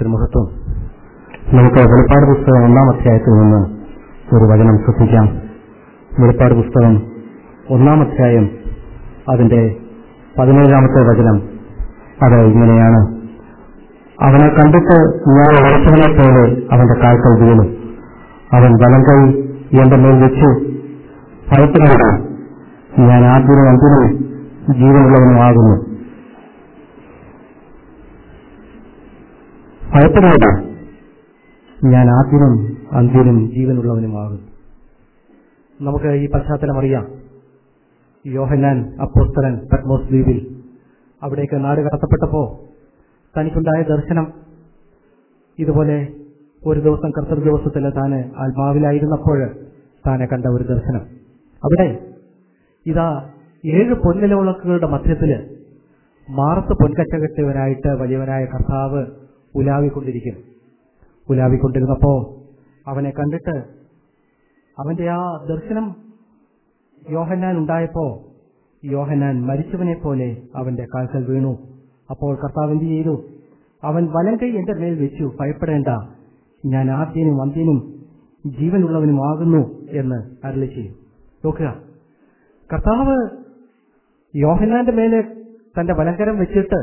നാമത്തിന് മഹത്വം നമുക്ക് വെളിപ്പാട് പുസ്തകം ഒന്നാം അധ്യായത്തിൽ നിന്ന് ഒരു വചനം ശ്രദ്ധിക്കാം വെളിപ്പാട് പുസ്തകം ഒന്നാം അധ്യായം അതിന്റെ പതിനേഴാമത്തെ വചനം അത് ഇങ്ങനെയാണ് അവനെ കണ്ടിട്ട് ഞാൻ വളർച്ചവനെ പോലെ അവന്റെ കാൽക്കൽ വീണു അവൻ വലം കൈ എന്റെ മേൽ വെച്ചു ഭയപ്പെടുകയാണ് ഞാൻ ആദ്യനും അന്തിനും ജീവനുള്ളവനുമാകുന്നു ഭയപ്പെടുകയില്ല ഞാൻ ആദ്യനും അന്ത്യനും ജീവനുള്ളവനുമാകും നമുക്ക് ഈ പശ്ചാത്തലം അറിയാം യോഹന്നാൻ അപ്പോസ്തലൻ പത്മോസ് ദ്വീപിൽ അവിടേക്ക് നാട് കടത്തപ്പെട്ടപ്പോ തനിക്കുണ്ടായ ദർശനം ഇതുപോലെ ഒരു ദിവസം കർത്തൃ ദിവസത്തിൽ താന് ആത്മാവിലായിരുന്നപ്പോൾ താനെ കണ്ട ഒരു ദർശനം അവിടെ ഇതാ ഏഴ് പൊന്നിലവിളക്കുകളുടെ മധ്യത്തില് മാറത്ത് പൊൻകച്ചകെട്ടിയവനായിട്ട് വലിയവനായ കർത്താവ് ഉലാവിക്കൊണ്ടിരിക്കുന്നു ഉലാവിക്കൊണ്ടിരുന്നപ്പോ അവനെ കണ്ടിട്ട് അവന്റെ ആ ദർശനം യോഹന്നാൻ ഉണ്ടായപ്പോ യോഹന്നാൻ മരിച്ചവനെ പോലെ അവന്റെ കാൽക്കൽ വീണു അപ്പോൾ കർത്താവ് എന്ത് ചെയ്തു അവൻ വലം കൈ എന്റെ മേൽ വെച്ചു ഭയപ്പെടേണ്ട ഞാൻ ആദ്യനും അന്ത്യനും ജീവനുള്ളവനുമാകുന്നു എന്ന് അരളി ചെയ്യും നോക്കുക കർത്താവ് യോഹന്നാന്റെ മേലെ തന്റെ വലങ്കരം വെച്ചിട്ട്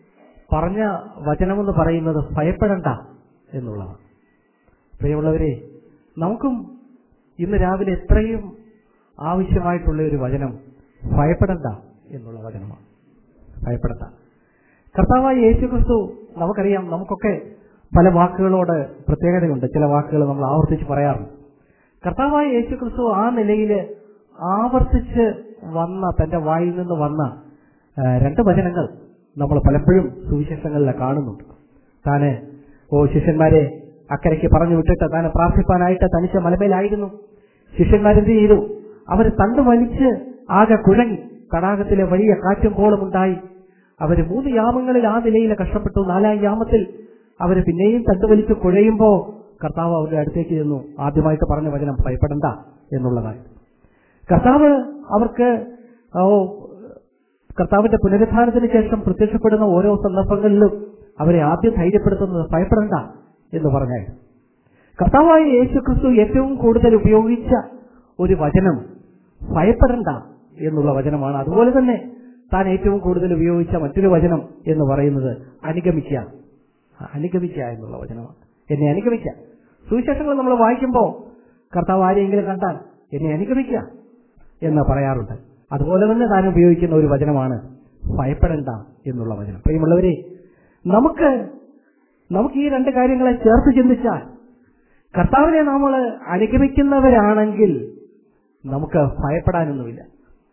പറഞ്ഞ വചനമെന്ന് പറയുന്നത് ഭയപ്പെടണ്ട എന്നുള്ളതാണ് പ്രിയമുള്ളവരെ നമുക്കും ഇന്ന് രാവിലെ എത്രയും ആവശ്യമായിട്ടുള്ള ഒരു വചനം ഭയപ്പെടണ്ട എന്നുള്ള വചനമാണ് ഭയപ്പെടണ്ട കർത്താവായ യേശു ക്രിസ്തു നമുക്കറിയാം നമുക്കൊക്കെ പല വാക്കുകളോട് പ്രത്യേകതയുണ്ട് ചില വാക്കുകൾ നമ്മൾ ആവർത്തിച്ച് പറയാറുണ്ട് കർത്താവായ യേശു ക്രിസ്തു ആ നിലയിൽ ആവർത്തിച്ച് വന്ന തന്റെ വായിൽ നിന്ന് വന്ന ആ, രണ്ട് വചനങ്ങൾ നമ്മൾ പലപ്പോഴും സുവിശേഷങ്ങളിൽ കാണുന്നുണ്ട് താന് ഓ ശിഷ്യന്മാരെ അക്കരയ്ക്ക് പറഞ്ഞു വിട്ടിട്ട് താൻ പ്രാർത്ഥിപ്പാനായിട്ട് തനിച്ച മലമേലായിരുന്നു ശിഷ്യന്മാരെന്ത് ചെയ്തു അവർ തണ്ട് വലിച്ച് ആകെ കുഴങ്ങി തടാകത്തിലെ വലിയ കാറ്റും കോളും ഉണ്ടായി അവര് മൂന്ന് യാമങ്ങളിൽ ആ നിലയിൽ കഷ്ടപ്പെട്ടു നാലാം യാമത്തിൽ അവര് പിന്നെയും തണ്ട് വലിച്ച് കുഴയുമ്പോ കർത്താവ് അവരുടെ അടുത്തേക്ക് ചെന്നു ആദ്യമായിട്ട് പറഞ്ഞ വചനം ഭയപ്പെടണ്ട എന്നുള്ളതായി കർത്താവ് അവർക്ക് ഓ കർത്താവിന്റെ പുനരുദ്ധാനത്തിന് ശേഷം പ്രത്യക്ഷപ്പെടുന്ന ഓരോ സന്ദർഭങ്ങളിലും അവരെ ആദ്യം ധൈര്യപ്പെടുത്തുന്നത് ഭയപ്പെടണ്ട എന്ന് പറഞ്ഞായിരുന്നു കർത്താവായ യേശു ക്രിസ്തു ഏറ്റവും കൂടുതൽ ഉപയോഗിച്ച ഒരു വചനം ഭയപ്പെടണ്ട എന്നുള്ള വചനമാണ് അതുപോലെ തന്നെ താൻ ഏറ്റവും കൂടുതൽ ഉപയോഗിച്ച മറ്റൊരു വചനം എന്ന് പറയുന്നത് അനുഗമിക്കുക അനുഗമിക്കുക എന്നുള്ള വചനമാണ് എന്നെ അനുഗമിക്കുക സുവിശേഷങ്ങൾ നമ്മൾ വായിക്കുമ്പോൾ കർത്താവ് ആരെയെങ്കിലും കണ്ടാൽ എന്നെ അനുഗമിക്കുക എന്ന് പറയാറുണ്ട് അതുപോലെ തന്നെ താൻ ഉപയോഗിക്കുന്ന ഒരു വചനമാണ് ഭയപ്പെടണ്ട എന്നുള്ള വചനം പ്രിയമുള്ളവരെ നമുക്ക് നമുക്ക് ഈ രണ്ട് കാര്യങ്ങളെ ചേർത്ത് ചിന്തിച്ചാൽ കർത്താവിനെ നമ്മൾ അനുഗമിക്കുന്നവരാണെങ്കിൽ നമുക്ക് ഭയപ്പെടാനൊന്നുമില്ല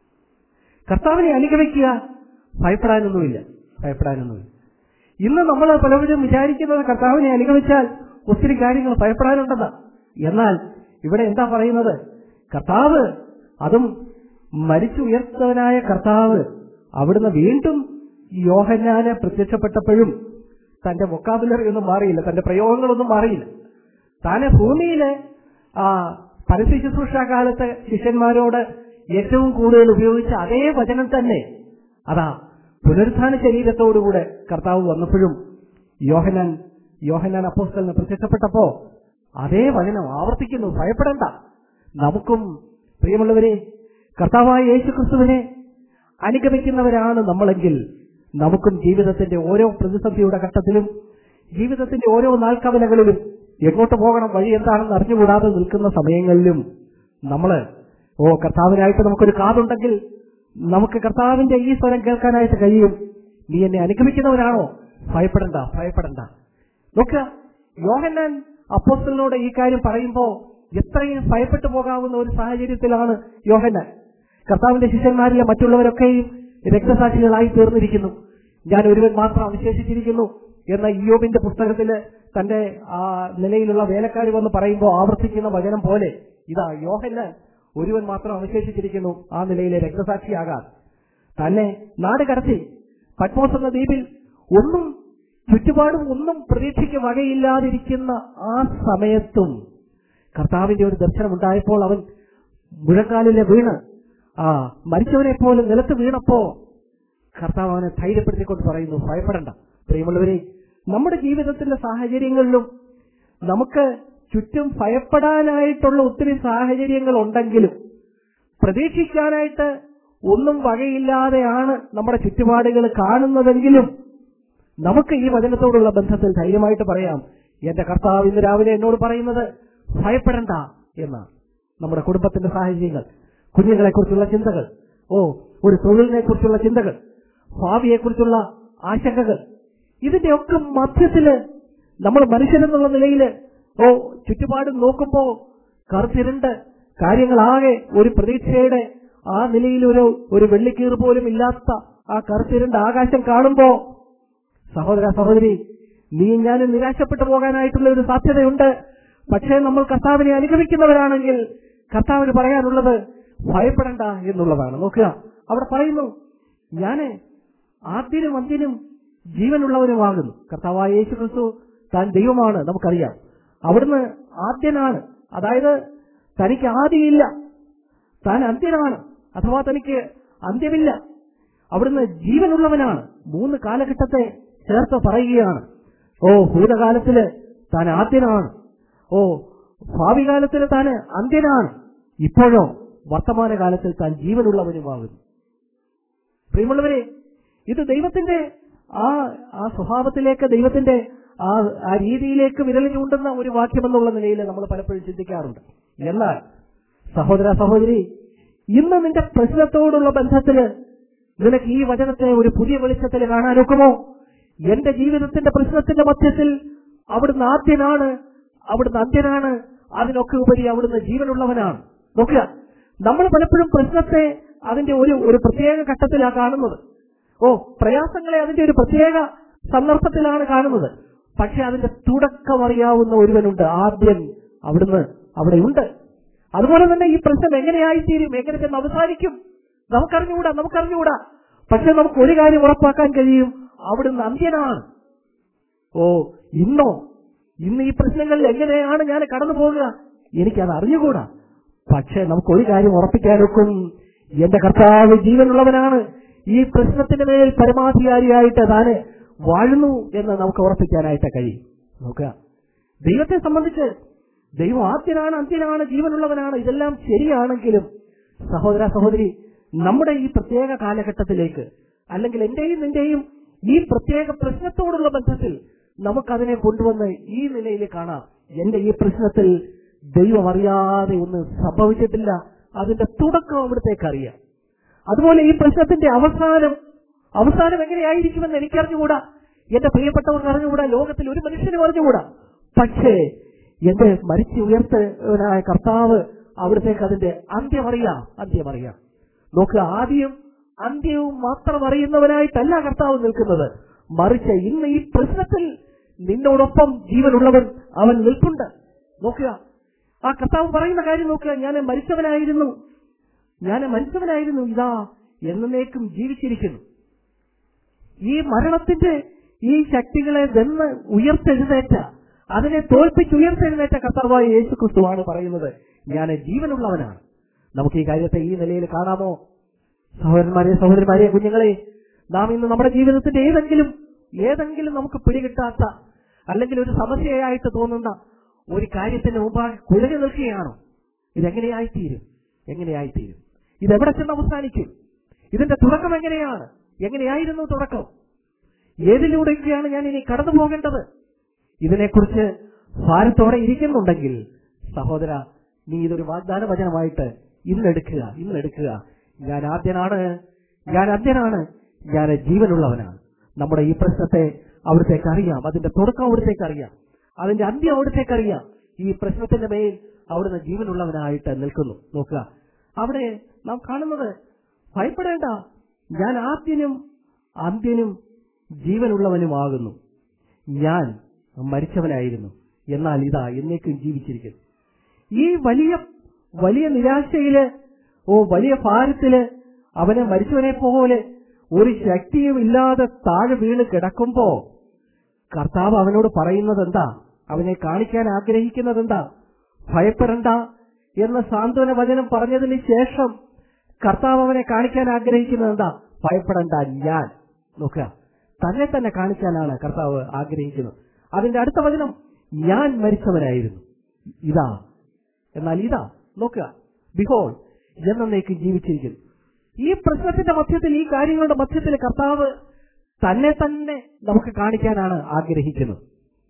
കർത്താവിനെ അനുഗമിക്കുക ഭയപ്പെടാനൊന്നുമില്ല ഭയപ്പെടാനൊന്നുമില്ല ഇന്ന് നമ്മൾ പലവരും വിചാരിക്കുന്നത് കർത്താവിനെ അനുഗമിച്ചാൽ ഒത്തിരി കാര്യങ്ങൾ ഭയപ്പെടാനുണ്ടെന്ന് എന്നാൽ ഇവിടെ എന്താ പറയുന്നത് കർത്താവ് അതും മരിച്ചുയർത്തവനായ കർത്താവ് അവിടുന്ന് വീണ്ടും യോഹന്നാന് പ്രത്യക്ഷപ്പെട്ടപ്പോഴും തന്റെ വൊക്കാബുലറി ഒന്നും മാറിയില്ല തന്റെ പ്രയോഗങ്ങളൊന്നും മാറിയില്ല താനെ ഭൂമിയിലെ ആ പരസ്യ ശുശ്രൂഷ കാലത്ത് ശിഷ്യന്മാരോട് ഏറ്റവും കൂടുതൽ ഉപയോഗിച്ച അതേ വചനം തന്നെ അതാ പുനരുത്ഥാന ശരീരത്തോടുകൂടെ കർത്താവ് വന്നപ്പോഴും യോഹനാൻ യോഹനാൻ അപ്പോസ്തലിന് പ്രത്യക്ഷപ്പെട്ടപ്പോ അതേ വചനം ആവർത്തിക്കുന്നു ഭയപ്പെടണ്ട നമുക്കും പ്രിയമുള്ളവരെ കർത്താവായ യേശു ക്രിസ്തുവിനെ അനുഗമിക്കുന്നവരാണ് നമ്മളെങ്കിൽ നമുക്കും ജീവിതത്തിന്റെ ഓരോ പ്രതിസന്ധിയുടെ ഘട്ടത്തിലും ജീവിതത്തിന്റെ ഓരോ നാൽക്കവലകളിലും എങ്ങോട്ട് പോകണം വഴി എന്താണെന്ന് അറിഞ്ഞുകൂടാതെ നിൽക്കുന്ന സമയങ്ങളിലും നമ്മള് ഓ കർത്താവിനായിട്ട് നമുക്കൊരു കാതുണ്ടെങ്കിൽ നമുക്ക് കർത്താവിന്റെ ഈ സ്വരം കേൾക്കാനായിട്ട് കഴിയും നീ എന്നെ അനുഗമിക്കുന്നവരാണോ ഭയപ്പെടണ്ട ഭയപ്പെടണ്ട നോക്കുക യോഹന്നാൻ അപ്പോസ്റ്റലിനോട് ഈ കാര്യം പറയുമ്പോ എത്രയും ഭയപ്പെട്ടു പോകാവുന്ന ഒരു സാഹചര്യത്തിലാണ് യോഹന്നാൻ കർത്താവിന്റെ ശിഷ്യന്മാരിലെ മറ്റുള്ളവരൊക്കെയും രക്തസാക്ഷികളായി തീർന്നിരിക്കുന്നു ഞാൻ ഒരുവൻ മാത്രം അവശേഷിച്ചിരിക്കുന്നു എന്ന ഇയോബിന്റെ പുസ്തകത്തില് തന്റെ ആ നിലയിലുള്ള വേലക്കാർ വന്ന് പറയുമ്പോൾ ആവർത്തിക്കുന്ന വചനം പോലെ ഇതാ യോഹന്നാൻ ഒരുവൻ മാത്രം അവശേഷിച്ചിരിക്കുന്നു ആ നിലയിലെ രക്തസാക്ഷിയാകാൻ തന്നെ നാട് കടത്തി പത്മോസ് എന്ന ദ്വീപിൽ ഒന്നും ചുറ്റുപാടും ഒന്നും പ്രതീക്ഷയ്ക്ക് വകയില്ലാതിരിക്കുന്ന ആ സമയത്തും കർത്താവിന്റെ ഒരു ദർശനം ഉണ്ടായപ്പോൾ അവൻ മുഴങ്കാലിലെ വീണ് ആ മരിച്ചവനെ പോലും നിലത്ത് വീണപ്പോ കർത്താവ് അവനെ ധൈര്യപ്പെടുത്തിക്കൊണ്ട് പറയുന്നു ഭയപ്പെടണ്ട പ്രിയമുള്ളവരെ നമ്മുടെ ജീവിതത്തിന്റെ സാഹചര്യങ്ങളിലും നമുക്ക് ചുറ്റും ഭയപ്പെടാനായിട്ടുള്ള ഒത്തിരി സാഹചര്യങ്ങൾ ഉണ്ടെങ്കിലും പ്രതീക്ഷിക്കാനായിട്ട് ഒന്നും വകയില്ലാതെയാണ് നമ്മുടെ ചുറ്റുപാടുകൾ കാണുന്നതെങ്കിലും നമുക്ക് ഈ വചനത്തോടുള്ള ബന്ധത്തിൽ ധൈര്യമായിട്ട് പറയാം എന്റെ കർത്താവ് ഇന്ന് രാവിലെ എന്നോട് പറയുന്നത് ഭയപ്പെടണ്ട എന്നാണ് നമ്മുടെ കുടുംബത്തിന്റെ സാഹചര്യങ്ങൾ കുഞ്ഞുങ്ങളെ കുറിച്ചുള്ള ചിന്തകൾ ഓ ഒരു തൊഴിലിനെ കുറിച്ചുള്ള ചിന്തകൾ ഭാവിയെ കുറിച്ചുള്ള ആശങ്കകൾ ഇതിന്റെയൊക്കെ മധ്യത്തില് നമ്മൾ മനുഷ്യരെന്നുള്ള നിലയിൽ ഓ ചുറ്റുപാടും നോക്കുമ്പോ കറുത്തിരുണ്ട് കാര്യങ്ങളാകെ ഒരു പ്രതീക്ഷയുടെ ആ നിലയിൽ ഒരു ഒരു വെള്ളിക്കീറ് പോലും ഇല്ലാത്ത ആ കറുത്തിരുണ്ട് ആകാശം കാണുമ്പോ സഹോദര സഹോദരി നീ ഞാനും നിരാശപ്പെട്ടു പോകാനായിട്ടുള്ള ഒരു സാധ്യതയുണ്ട് പക്ഷേ നമ്മൾ കർത്താവിനെ അനുഗമിക്കുന്നവരാണെങ്കിൽ കർത്താവിന് പറയാനുള്ളത് ഭയപ്പെടണ്ട എന്നുള്ളതാണ് നോക്കുക അവിടെ പറയുന്നു ഞാന് ആദ്യനും അന്ത്യനും ജീവനുള്ളവനുമാകുന്നു കർത്താവായ യേശു ക്രിസ്തു താൻ ദൈവമാണ് നമുക്കറിയാം അവിടുന്ന് ആദ്യനാണ് അതായത് തനിക്ക് ആദിയില്ല താൻ അന്ത്യനാണ് അഥവാ തനിക്ക് അന്ത്യമില്ല അവിടുന്ന് ജീവനുള്ളവനാണ് മൂന്ന് കാലഘട്ടത്തെ ചേർത്ത് പറയുകയാണ് ഓ ഭൂതകാലത്തില് താൻ ആദ്യനാണ് ഓ ഭാവി കാലത്തിൽ താൻ അന്ത്യനാണ് ഇപ്പോഴോ വർത്തമാന കാലത്തിൽ താൻ ജീവനുള്ളവനുമാകുന്നു പ്രിയമുള്ളവരെ ഇത് ദൈവത്തിന്റെ ആ ആ സ്വഭാവത്തിലേക്ക് ദൈവത്തിന്റെ ആ ആ രീതിയിലേക്ക് വിരൽ ചൂണ്ടുന്ന ഒരു വാക്യമെന്നുള്ള നിലയിൽ നമ്മൾ പലപ്പോഴും ചിന്തിക്കാറുണ്ട് എന്നാൽ സഹോദര സഹോദരി ഇന്ന് നിന്റെ പ്രശ്നത്തോടുള്ള ബന്ധത്തില് നിനക്ക് ഈ വചനത്തെ ഒരു പുതിയ വെളിച്ചത്തിൽ കാണാനൊക്കുമോ എന്റെ ജീവിതത്തിന്റെ പ്രശ്നത്തിന്റെ മധ്യത്തിൽ അവിടുന്ന് ആദ്യനാണ് അവിടുന്ന് അന്ത്യനാണ് അതിനൊക്കെ ഉപരി അവിടുന്ന് ജീവനുള്ളവനാണ് നോക്കുക നമ്മൾ പലപ്പോഴും പ്രശ്നത്തെ അതിന്റെ ഒരു ഒരു പ്രത്യേക ഘട്ടത്തിലാണ് കാണുന്നത് ഓ പ്രയാസങ്ങളെ അതിന്റെ ഒരു പ്രത്യേക സന്ദർഭത്തിലാണ് കാണുന്നത് പക്ഷെ അതിന്റെ തുടക്കം അറിയാവുന്ന ഒരുവനുണ്ട് ആദ്യം അവിടുന്ന് അവിടെയുണ്ട് അതുപോലെ തന്നെ ഈ പ്രശ്നം എങ്ങനെയായിത്തീരും എങ്ങനെ ചെന്ന് അവസാനിക്കും നമുക്കറിഞ്ഞുകൂടാ നമുക്കറിഞ്ഞുകൂടാ പക്ഷെ നമുക്ക് ഒരു കാര്യം ഉറപ്പാക്കാൻ കഴിയും അവിടുന്ന് അന്ത്യനാണ് ഓ ഇന്നോ ഇന്ന് ഈ പ്രശ്നങ്ങളിൽ എങ്ങനെയാണ് ഞാൻ കടന്നു പോകുക എനിക്കത് അറിഞ്ഞുകൂടാ പക്ഷെ നമുക്ക് ഒരു കാര്യം ഉറപ്പിക്കാനൊക്കും എന്റെ കർത്താവ് ജീവനുള്ളവനാണ് ഈ പ്രശ്നത്തിന്റെ മേൽ പരമാധികാരിയായിട്ട് താന് വാഴുന്നു എന്ന് നമുക്ക് ഉറപ്പിക്കാനായിട്ട് കഴിയും നോക്കുക ദൈവത്തെ സംബന്ധിച്ച് ദൈവം ആദ്യനാണ് അന്ത്യനാണ് ജീവനുള്ളവനാണ് ഇതെല്ലാം ശരിയാണെങ്കിലും സഹോദര സഹോദരി നമ്മുടെ ഈ പ്രത്യേക കാലഘട്ടത്തിലേക്ക് അല്ലെങ്കിൽ എന്റെയും നിന്റെയും ഈ പ്രത്യേക പ്രശ്നത്തോടുള്ള ബന്ധത്തിൽ നമുക്കതിനെ കൊണ്ടുവന്ന് ഈ നിലയിൽ കാണാം എന്റെ ഈ പ്രശ്നത്തിൽ ദൈവം അറിയാതെ ഒന്നും സംഭവിച്ചിട്ടില്ല അതിന്റെ തുടക്കം അവിടത്തേക്ക് അറിയാം അതുപോലെ ഈ പ്രശ്നത്തിന്റെ അവസാനം അവസാനം എങ്ങനെയായിരിക്കുമെന്ന് എനിക്കറിഞ്ഞുകൂടാ എന്റെ പ്രിയപ്പെട്ടവർക്ക് അറിഞ്ഞുകൂടാ ലോകത്തിൽ ഒരു മനുഷ്യനും അറിഞ്ഞുകൂടാ പക്ഷേ എന്റെ മരിച്ചു ഉയർത്തവനായ കർത്താവ് അവിടത്തേക്ക് അതിന്റെ അന്ത്യമറിയാം അന്ത്യമറിയാം നോക്കുക ആദ്യം അന്ത്യവും മാത്രം അറിയുന്നവനായിട്ടല്ല കർത്താവ് നിൽക്കുന്നത് മറിച്ച് ഇന്ന് ഈ പ്രശ്നത്തിൽ നിന്നോടൊപ്പം ജീവനുള്ളവൻ അവൻ നിൽപ്പുണ്ട് നോക്കുക ആ കർത്താവ് പറയുന്ന കാര്യം നോക്കുക ഞാൻ മരിച്ചവനായിരുന്നു ഞാൻ മരിച്ചവനായിരുന്നു ഇതാ എന്നേക്കും ജീവിച്ചിരിക്കുന്നു ഈ മരണത്തിന്റെ ഈ ശക്തികളെ വെന്ന് ഉയർത്തെഴുന്നേറ്റ അതിനെ തോൽപ്പിച്ച് ഉയർത്തെഴുന്നേറ്റ കർത്താവായ യേശു ക്രിസ്തുവാണ് പറയുന്നത് ഞാൻ ജീവനുള്ളവനാണ് നമുക്ക് ഈ കാര്യത്തെ ഈ നിലയിൽ കാണാമോ സഹോദരന്മാരെ സഹോദരന്മാരെ കുഞ്ഞുങ്ങളെ നാം ഇന്ന് നമ്മുടെ ജീവിതത്തിന്റെ ഏതെങ്കിലും ഏതെങ്കിലും നമുക്ക് പിടികിട്ടാത്ത അല്ലെങ്കിൽ ഒരു സമസ്യയായിട്ട് തോന്നുന്ന ഒരു കാര്യത്തിന് മുമ്പാകെ കുഴഞ്ഞു നിൽക്കുകയാണോ ഇതെങ്ങനെയായിത്തീരും എങ്ങനെയായിത്തീരും ഇതെവിടെ ചെന്ന് അവസാനിക്കും ഇതിന്റെ തുടക്കം എങ്ങനെയാണ് എങ്ങനെയായിരുന്നു തുടക്കം ഏതിലൂടെയൊക്കെയാണ് ഞാൻ ഇനി കടന്നു പോകേണ്ടത് ഇതിനെക്കുറിച്ച് ഭാരത്തോടെ ഇരിക്കുന്നുണ്ടെങ്കിൽ സഹോദര നീ ഇതൊരു വാഗ്ദാന വചനമായിട്ട് ഇന്നെടുക്കുക ഇന്നെടുക്കുക ഞാൻ ആദ്യനാണ് ഞാൻ അന്ത്യനാണ് ഞാൻ ജീവനുള്ളവനാണ് നമ്മുടെ ഈ പ്രശ്നത്തെ അവിടത്തേക്ക് അറിയാം അതിന്റെ തുടക്കം അവിടത്തേക്ക് അറിയാം അതിന്റെ അന്ത്യം അവിടത്തേക്ക് അറിയാം ഈ പ്രശ്നത്തിന്റെ മേൽ അവിടുന്ന് ജീവനുള്ളവനായിട്ട് നിൽക്കുന്നു നോക്കുക അവിടെ നാം കാണുന്നത് ഭയപ്പെടേണ്ട ഞാൻ ആദ്യനും അന്ത്യനും ജീവനുള്ളവനുമാകുന്നു ഞാൻ മരിച്ചവനായിരുന്നു എന്നാൽ ഇതാ എന്നേക്കും ജീവിച്ചിരിക്കുന്നു ഈ വലിയ വലിയ നിരാശയില് ഓ വലിയ ഭാരത്തില് അവനെ മരിച്ചവനെ പോലെ ഒരു ശക്തിയും ഇല്ലാതെ താഴെ വീണ് കിടക്കുമ്പോ കർത്താവ് അവനോട് പറയുന്നത് എന്താ അവനെ കാണിക്കാൻ ആഗ്രഹിക്കുന്നത് എന്താ ഭയപ്പെടണ്ട എന്ന സാന്ത്വന വചനം പറഞ്ഞതിന് ശേഷം കർത്താവ് അവനെ കാണിക്കാൻ ആഗ്രഹിക്കുന്നത് എന്താ ഭയപ്പെടണ്ട ഞാൻ നോക്കുക തന്നെ തന്നെ കാണിക്കാനാണ് കർത്താവ് ആഗ്രഹിക്കുന്നത് അതിന്റെ അടുത്ത വചനം ഞാൻ മരിച്ചവനായിരുന്നു ഇതാ എന്നാൽ ഇതാ നോക്കുക ബിഹോൾ എന്നേക്ക് ജീവിച്ചിരിക്കുന്നു ഈ പ്രശ്നത്തിന്റെ മധ്യത്തിൽ ഈ കാര്യങ്ങളുടെ മധ്യത്തിൽ കർത്താവ് തന്നെ തന്നെ നമുക്ക് കാണിക്കാനാണ് ആഗ്രഹിക്കുന്നത്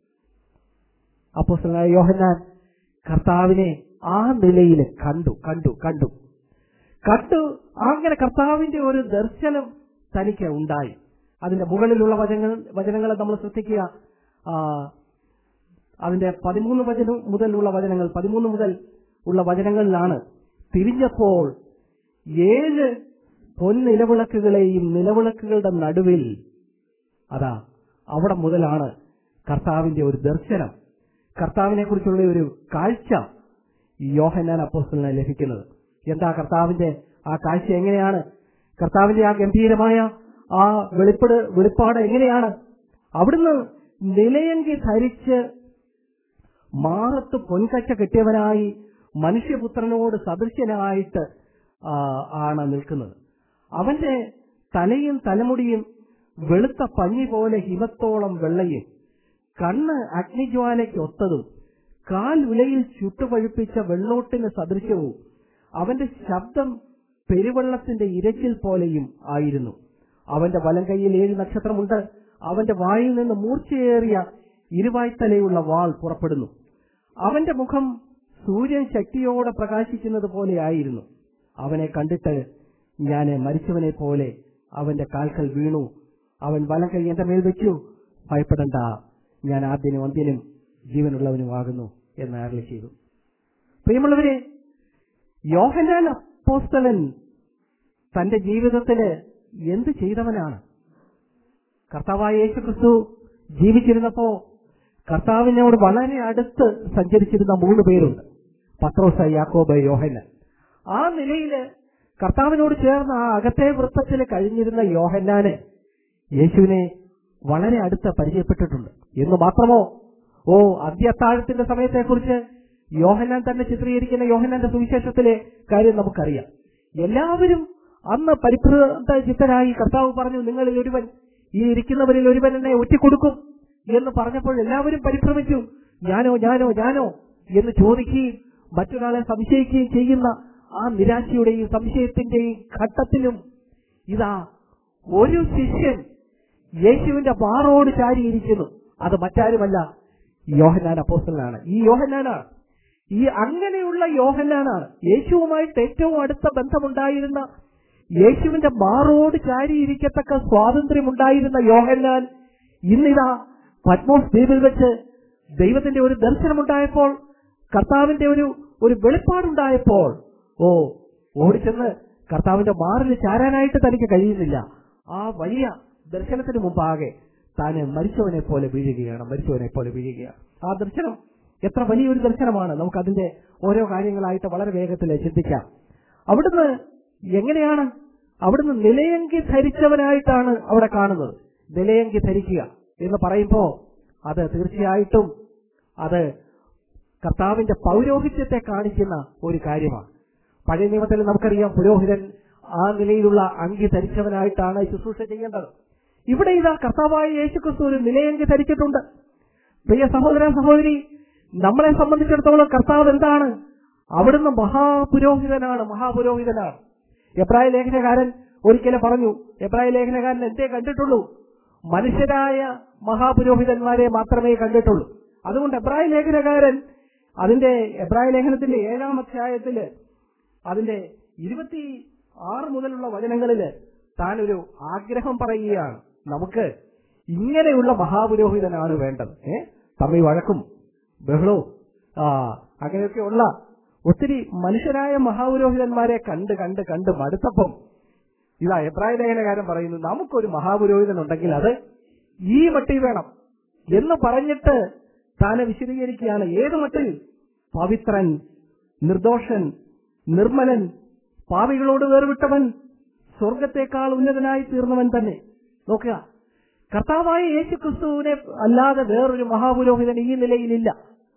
അപ്പോസ്തലനായ യോഹന്നാൻ കർത്താവിനെ ആ നിലയിൽ കണ്ടു കണ്ടു കണ്ടു കണ്ടു അങ്ങനെ കർത്താവിന്റെ ഒരു ദർശനം തനിക്ക് ഉണ്ടായി അതിന്റെ മുകളിലുള്ള വചനങ്ങൾ വചനങ്ങളെ നമ്മൾ ശ്രദ്ധിക്കുക ആ, അതിന്റെ പതിമൂന്ന് വചനം മുതലുള്ള വചനങ്ങൾ പതിമൂന്ന് മുതൽ ഉള്ള വചനങ്ങളിലാണ് തിരിഞ്ഞപ്പോൾ ഏഴ് പൊൻനിലവിളക്കുകളെയും നിലവിളക്കുകളുടെ നടുവിൽ അതാ അവിടെ മുതലാണ് കർത്താവിന്റെ ഒരു ദർശനം കർത്താവിനെ കുറിച്ചുള്ള ഒരു കാഴ്ച യോഹന്നാൻ അപ്പോസ്റ്റലിന് ലഭിക്കുന്നത് എന്താ കർത്താവിന്റെ ആ കാഴ്ച എങ്ങനെയാണ് കർത്താവിന്റെ ആ ഗംഭീരമായ ആ വെളിപ്പെട് വെളിപ്പാട് എങ്ങനെയാണ് അവിടുന്ന് നിലയങ്കി ധരിച്ച് മാറത്ത് പൊൻകച്ച കെട്ടിയവനായി മനുഷ്യപുത്രനോട് സദൃശ്യനായിട്ട് ആ, ആണ് നിൽക്കുന്നത് അവന്റെ തലയും തലമുടിയും വെളുത്ത പഞ്ഞി പോലെ ഹിമത്തോളം വെള്ളയും കണ്ണ് അഗ്നിജ്വാലയ്ക്ക് ഒത്തതും കാൽ ഉലയിൽ ചുട്ടുപഴുപ്പിച്ച വെള്ളോട്ടിന് സദൃശ്യവും അവന്റെ ശബ്ദം പെരുവെള്ളത്തിന്റെ ഇരച്ചിൽ പോലെയും ആയിരുന്നു അവന്റെ വലം കൈയിൽ ഏഴ് നക്ഷത്രമുണ്ട് അവന്റെ വായിൽ നിന്ന് മൂർച്ചയേറിയ ഇരുവായ്ത്തലയുള്ള വാൾ പുറപ്പെടുന്നു അവന്റെ മുഖം സൂര്യൻ ശക്തിയോടെ പ്രകാശിക്കുന്നത് പോലെയായിരുന്നു അവനെ കണ്ടിട്ട് ഞാൻ മരിച്ചവനെ പോലെ അവന്റെ കാൽക്കൽ വീണു അവൻ വലം കൈ എന്റെ മേൽ വെച്ചു ഭയപ്പെടണ്ട ഞാൻ ആദ്യനും അന്ത്യനും ജീവനുള്ളവനുമാകുന്നു എന്ന് അരളി ചെയ്തു പ്രിയമുള്ളവരെ യോഹനാൻ അപ്പോസ്തലൻ തന്റെ ജീവിതത്തില് എന്ത് ചെയ്തവനാണ് കർത്താവായ യേശു ക്രിസ്തു ജീവിച്ചിരുന്നപ്പോ കർത്താവിനോട് വളരെ അടുത്ത് സഞ്ചരിച്ചിരുന്ന മൂന്ന് പേരുണ്ട് പത്രോസ യാക്കോബ് യോഹന്നാൻ ആ നിലയില് കർത്താവിനോട് ചേർന്ന് ആ അകത്തെ വൃത്തത്തിൽ കഴിഞ്ഞിരുന്ന യോഹന്നാന് യേശുവിനെ വളരെ അടുത്ത് പരിചയപ്പെട്ടിട്ടുണ്ട് എന്ന് മാത്രമോ ഓ അന്ത്യത്താഴത്തിന്റെ സമയത്തെക്കുറിച്ച് യോഹന്നാൻ തന്നെ ചിത്രീകരിക്കുന്ന യോഹന്നാന്റെ സുവിശേഷത്തിലെ കാര്യം നമുക്കറിയാം എല്ലാവരും അന്ന് പരിഭ്രാന്ത ചിത്തരായി കർത്താവ് പറഞ്ഞു നിങ്ങളിൽ ഒരുവൻ ഈ ഇരിക്കുന്നവരിൽ ഒരുവൻ എന്നെ ഒറ്റിക്കൊടുക്കും എന്ന് പറഞ്ഞപ്പോൾ എല്ലാവരും പരിഭ്രമിച്ചു ഞാനോ ഞാനോ ഞാനോ എന്ന് ചോദിക്കുകയും മറ്റൊരാളെ സംശയിക്കുകയും ചെയ്യുന്ന ആ നിരാശയുടെയും സംശയത്തിന്റെയും ഘട്ടത്തിലും ഇതാ ഒരു ശിഷ്യൻ യേശുവിന്റെ മാറോട് ചാരിയിരിക്കുന്നു അത് മറ്റാരുമല്ല യോഹന്നാൻ അപ്പോസ്റ്റലാണ് ഈ യോഹന്നാനാണ് ഈ അങ്ങനെയുള്ള യോഹന്നാനാണ് യേശുവുമായിട്ട് ഏറ്റവും അടുത്ത ബന്ധമുണ്ടായിരുന്ന യേശുവിന്റെ മാറോട് ചാരിയിരിക്കത്തക്ക സ്വാതന്ത്ര്യമുണ്ടായിരുന്ന യോഹന്നാൻ ഇന്നിതാ പത്മോസ് ദ്വീപിൽ വെച്ച് ദൈവത്തിന്റെ ഒരു ദർശനമുണ്ടായപ്പോൾ കർത്താവിന്റെ ഒരു ഒരു വെളിപ്പാടുണ്ടായപ്പോൾ ഓ ഓടിച്ചെന്ന് കർത്താവിന്റെ മാറിൽ ചാരാനായിട്ട് തനിക്ക് കഴിയുന്നില്ല ആ വലിയ ദർശനത്തിന് മുമ്പാകെ താന് മരിച്ചവനെ പോലെ വീഴുകയാണ് മരിച്ചവനെ പോലെ വീഴുകയാണ് ആ ദർശനം എത്ര വലിയൊരു ദർശനമാണ് നമുക്ക് അതിന്റെ ഓരോ കാര്യങ്ങളായിട്ട് വളരെ വേഗത്തിൽ ചിന്തിക്കാം അവിടുന്ന് എങ്ങനെയാണ് അവിടുന്ന് നിലയങ്കി ധരിച്ചവനായിട്ടാണ് അവിടെ കാണുന്നത് നിലയങ്കി ധരിക്കുക എന്ന് പറയുമ്പോ അത് തീർച്ചയായിട്ടും അത് കർത്താവിന്റെ പൗരോഹിത്യത്തെ കാണിക്കുന്ന ഒരു കാര്യമാണ് പഴയ നിയമത്തിൽ നമുക്കറിയാം പുരോഹിതൻ ആ നിലയിലുള്ള അങ്കി ധരിച്ചവനായിട്ടാണ് ശുശ്രൂഷ ചെയ്യേണ്ടത് ഇവിടെ ഇതാ കർത്താവായ യേശുക്രിസ്തു ഒരു നിലയങ്കി ധരിച്ചിട്ടുണ്ട് പ്രിയ സഹോദര സഹോദരി നമ്മളെ സംബന്ധിച്ചിടത്തോളം കർത്താവ് എന്താണ് അവിടുന്ന് മഹാപുരോഹിതനാണ് മഹാപുരോഹിതനാണ് എബ്രായ ലേഖനകാരൻ ഒരിക്കലും പറഞ്ഞു എബ്രായ ലേഖനകാരൻ എന്തേ കണ്ടിട്ടുള്ളൂ മനുഷ്യരായ മഹാപുരോഹിതന്മാരെ മാത്രമേ കണ്ടിട്ടുള്ളൂ അതുകൊണ്ട് എബ്രായ ലേഖനകാരൻ അതിന്റെ എബ്രായ ലേഖനത്തിന്റെ ഏഴാം അധ്യായത്തില് അതിന്റെ ഇരുപത്തി ആറ് മുതലുള്ള വചനങ്ങളില് താൻ ഒരു ആഗ്രഹം പറയുകയാണ് നമുക്ക് ഇങ്ങനെയുള്ള മഹാപുരോഹിതനാണ് വേണ്ടത് ഏ തമ്മിൽ വഴക്കും ബഹളവും ആ അങ്ങനെയൊക്കെയുള്ള ഒത്തിരി മനുഷ്യരായ മഹാപുരോഹിതന്മാരെ കണ്ട് കണ്ട് കണ്ട് മടുത്തപ്പം ഇതാ എബ്രായ ലേഖനകാരൻ പറയുന്നു നമുക്കൊരു മഹാപുരോഹിതൻ ഉണ്ടെങ്കിൽ അത് ഈ മട്ടിൽ വേണം എന്ന് പറഞ്ഞിട്ട് താനെ വിശദീകരിക്കുകയാണ് ഏത് മട്ടിൽ പവിത്രൻ നിർദോഷൻ നിർമ്മലൻ പാവികളോട് വേർവിട്ടവൻ സ്വർഗത്തെക്കാൾ ഉന്നതനായി തീർന്നവൻ തന്നെ നോക്കുക കർത്താവായ യേശു ക്രിസ്തുവിനെ അല്ലാതെ വേറൊരു മഹാപുരോഹിതൻ ഈ നിലയിലില്ല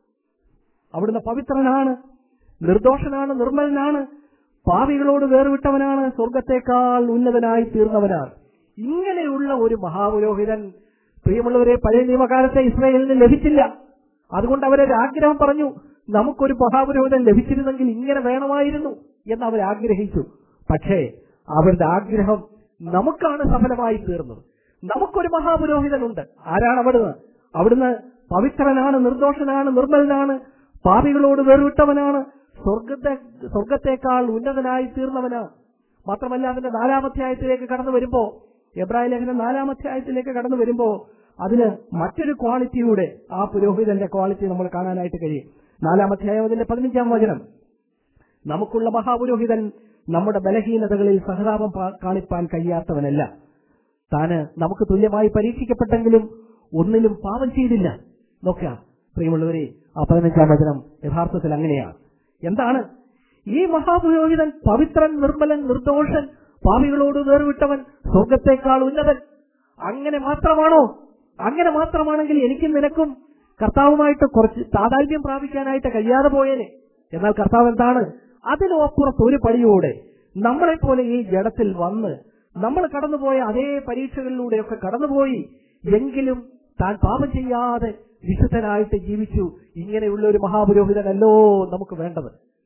അവിടുന്ന് പവിത്രനാണ് നിർദോഷനാണ് നിർമ്മലനാണ് പാവികളോട് വേർവിട്ടവനാണ് സ്വർഗത്തെക്കാൾ ഉന്നതനായി തീർന്നവനാണ് ഇങ്ങനെയുള്ള ഒരു മഹാപുരോഹിതൻ പ്രിയമുള്ളവരെ പഴയ നിയമകാലത്തെ ഇസ്രായേലിന് ലഭിച്ചില്ല അതുകൊണ്ട് അവരൊരു ആഗ്രഹം പറഞ്ഞു നമുക്കൊരു മഹാപുരോഹിതൻ ലഭിച്ചിരുന്നെങ്കിൽ ഇങ്ങനെ വേണമായിരുന്നു എന്ന് അവർ ആഗ്രഹിച്ചു പക്ഷേ അവരുടെ ആഗ്രഹം നമുക്കാണ് സഫലമായി തീർന്നത് നമുക്കൊരു മഹാപുരോഹിതനുണ്ട് ആരാണ് അവിടുന്ന് അവിടുന്ന് പവിത്രനാണ് നിർദോഷനാണ് നിർമ്മലനാണ് പാപികളോട് വേർവിട്ടവനാണ് സ്വർഗത്തെ സ്വർഗത്തെക്കാൾ ഉന്നതനായി തീർന്നവനാണ് മാത്രമല്ല അതിന്റെ നാലാമധ്യായത്തിലേക്ക് കടന്നു വരുമ്പോ എബ്രാഹിം ലേഖനം നാലാമധ്യായത്തിലേക്ക് കടന്നു വരുമ്പോ അതിന് മറ്റൊരു ക്വാളിറ്റിയുടെ ആ പുരോഹിതന്റെ ക്വാളിറ്റി നമ്മൾ കാണാനായിട്ട് കഴിയും നാലാമധ്യായം അതിന്റെ പതിനഞ്ചാം വചനം നമുക്കുള്ള മഹാപുരോഹിതൻ നമ്മുടെ ബലഹീനതകളിൽ സഹതാപം പാ- കാണിപ്പാൻ കഴിയാത്തവനല്ല താന് നമുക്ക് തുല്യമായി പരീക്ഷിക്കപ്പെട്ടെങ്കിലും ഒന്നിലും പാപം ചെയ്തില്ല നോക്കുക പ്രിയമുള്ളവരെ ആ പതിനഞ്ചാം വചനം യഥാർത്ഥത്തിൽ അങ്ങനെയാണ് എന്താണ് ഈ മഹാപുരോഹിതൻ പവിത്രൻ നിർമ്മലൻ നിർദോഷൻ പാപികളോട് വേർവിട്ടവൻ സ്വർഗത്തെക്കാൾ ഉന്നതൻ അങ്ങനെ മാത്രമാണോ അങ്ങനെ മാത്രമാണെങ്കിൽ എനിക്കും നിനക്കും കർത്താവുമായിട്ട് കുറച്ച് താതാത്മ്യം പ്രാപിക്കാനായിട്ട് കഴിയാതെ പോയേനെ എന്നാൽ കർത്താവ് എന്താണ് അതിനപ്പുറത്ത് ഒരു പടിയോടെ നമ്മളെ പോലെ ഈ ജഡത്തിൽ വന്ന് നമ്മൾ കടന്നുപോയ അതേ പരീക്ഷകളിലൂടെയൊക്കെ കടന്നുപോയി എങ്കിലും താൻ പാപം ചെയ്യാതെ വിശുദ്ധനായിട്ട് ജീവിച്ചു ഇങ്ങനെയുള്ള ഒരു മഹാപുരോഹിതനല്ലോ നമുക്ക് വേണ്ടത്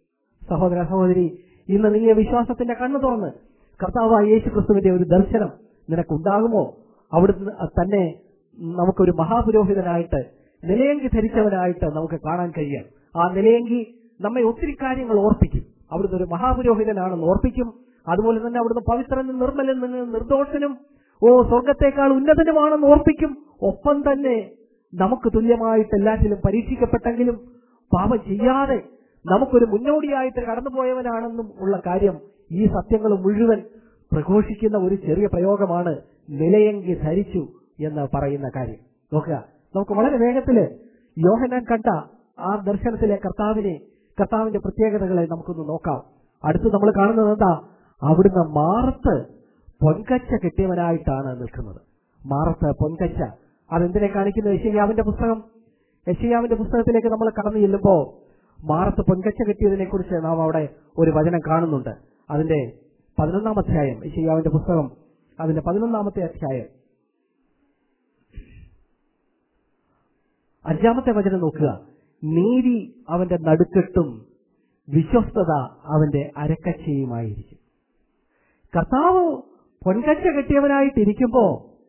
സഹോദര സഹോദരി ഇന്ന് നീ വിശ്വാസത്തിന്റെ കണ്ണു തുറന്ന് കർത്താവായ യേശു ക്രിസ്തുവിന്റെ ഒരു ദർശനം നിനക്കുണ്ടാകുമോ അവിടുന്ന് തന്നെ നമുക്കൊരു മഹാപുരോഹിതനായിട്ട് നിലയങ്കി ധരിച്ചവനായിട്ട് നമുക്ക് കാണാൻ കഴിയാം ആ നിലയങ്കി നമ്മെ ഒത്തിരി കാര്യങ്ങൾ ഓർപ്പിക്കും അവിടുന്ന് ഒരു മഹാപുരോഹിതനാണെന്ന് ഓർപ്പിക്കും അതുപോലെ തന്നെ അവിടുന്ന് പവിത്രനും നിർമ്മലനും നിർദോഷനും ഓ സ്വർഗത്തെക്കാൾ ഉന്നതനുമാണെന്ന് ഓർപ്പിക്കും ഒപ്പം തന്നെ നമുക്ക് തുല്യമായിട്ട് എല്ലാറ്റിലും പരീക്ഷിക്കപ്പെട്ടെങ്കിലും പാപം ചെയ്യാതെ നമുക്കൊരു മുന്നോടിയായിട്ട് കടന്നുപോയവനാണെന്നും ഉള്ള കാര്യം ഈ സത്യങ്ങൾ മുഴുവൻ പ്രഘോഷിക്കുന്ന ഒരു ചെറിയ പ്രയോഗമാണ് നിലയെങ്കി ധരിച്ചു എന്ന് പറയുന്ന കാര്യം നോക്കുക നമുക്ക് വളരെ വേഗത്തില് യോഹനാൻ കണ്ട ആ ദർശനത്തിലെ കർത്താവിനെ കർത്താവിന്റെ പ്രത്യേകതകളെ നമുക്കൊന്ന് നോക്കാം അടുത്ത് നമ്മൾ കാണുന്നത് എന്താ അവിടുന്ന് മാറത്ത് പൊൻകച്ച കെട്ടിയവനായിട്ടാണ് നിൽക്കുന്നത് മാറത്ത് പൊൻകച്ച അതെന്തിനെ കാണിക്കുന്നു യശയ്യാവിന്റെ പുസ്തകം യശയ്യാവിന്റെ പുസ്തകത്തിലേക്ക് നമ്മൾ കടന്നു ചെല്ലുമ്പോ മാറത്ത് പൊൻകച്ച കെട്ടിയതിനെ കുറിച്ച് നാം അവിടെ ഒരു വചനം കാണുന്നുണ്ട് അതിന്റെ പതിനൊന്നാം അധ്യായം യശയ്യാവിന്റെ പുസ്തകം അതിന്റെ പതിനൊന്നാമത്തെ അധ്യായം അഞ്ചാമത്തെ വചനം നോക്കുക നീതി അവന്റെ നടുക്കെട്ടും വിശ്വസ്തത അവന്റെ അരക്കച്ചയുമായിരിക്കും കർത്താവ് പൊൻകച്ച കെട്ടിയവനായിട്ടിരിക്കുമ്പോ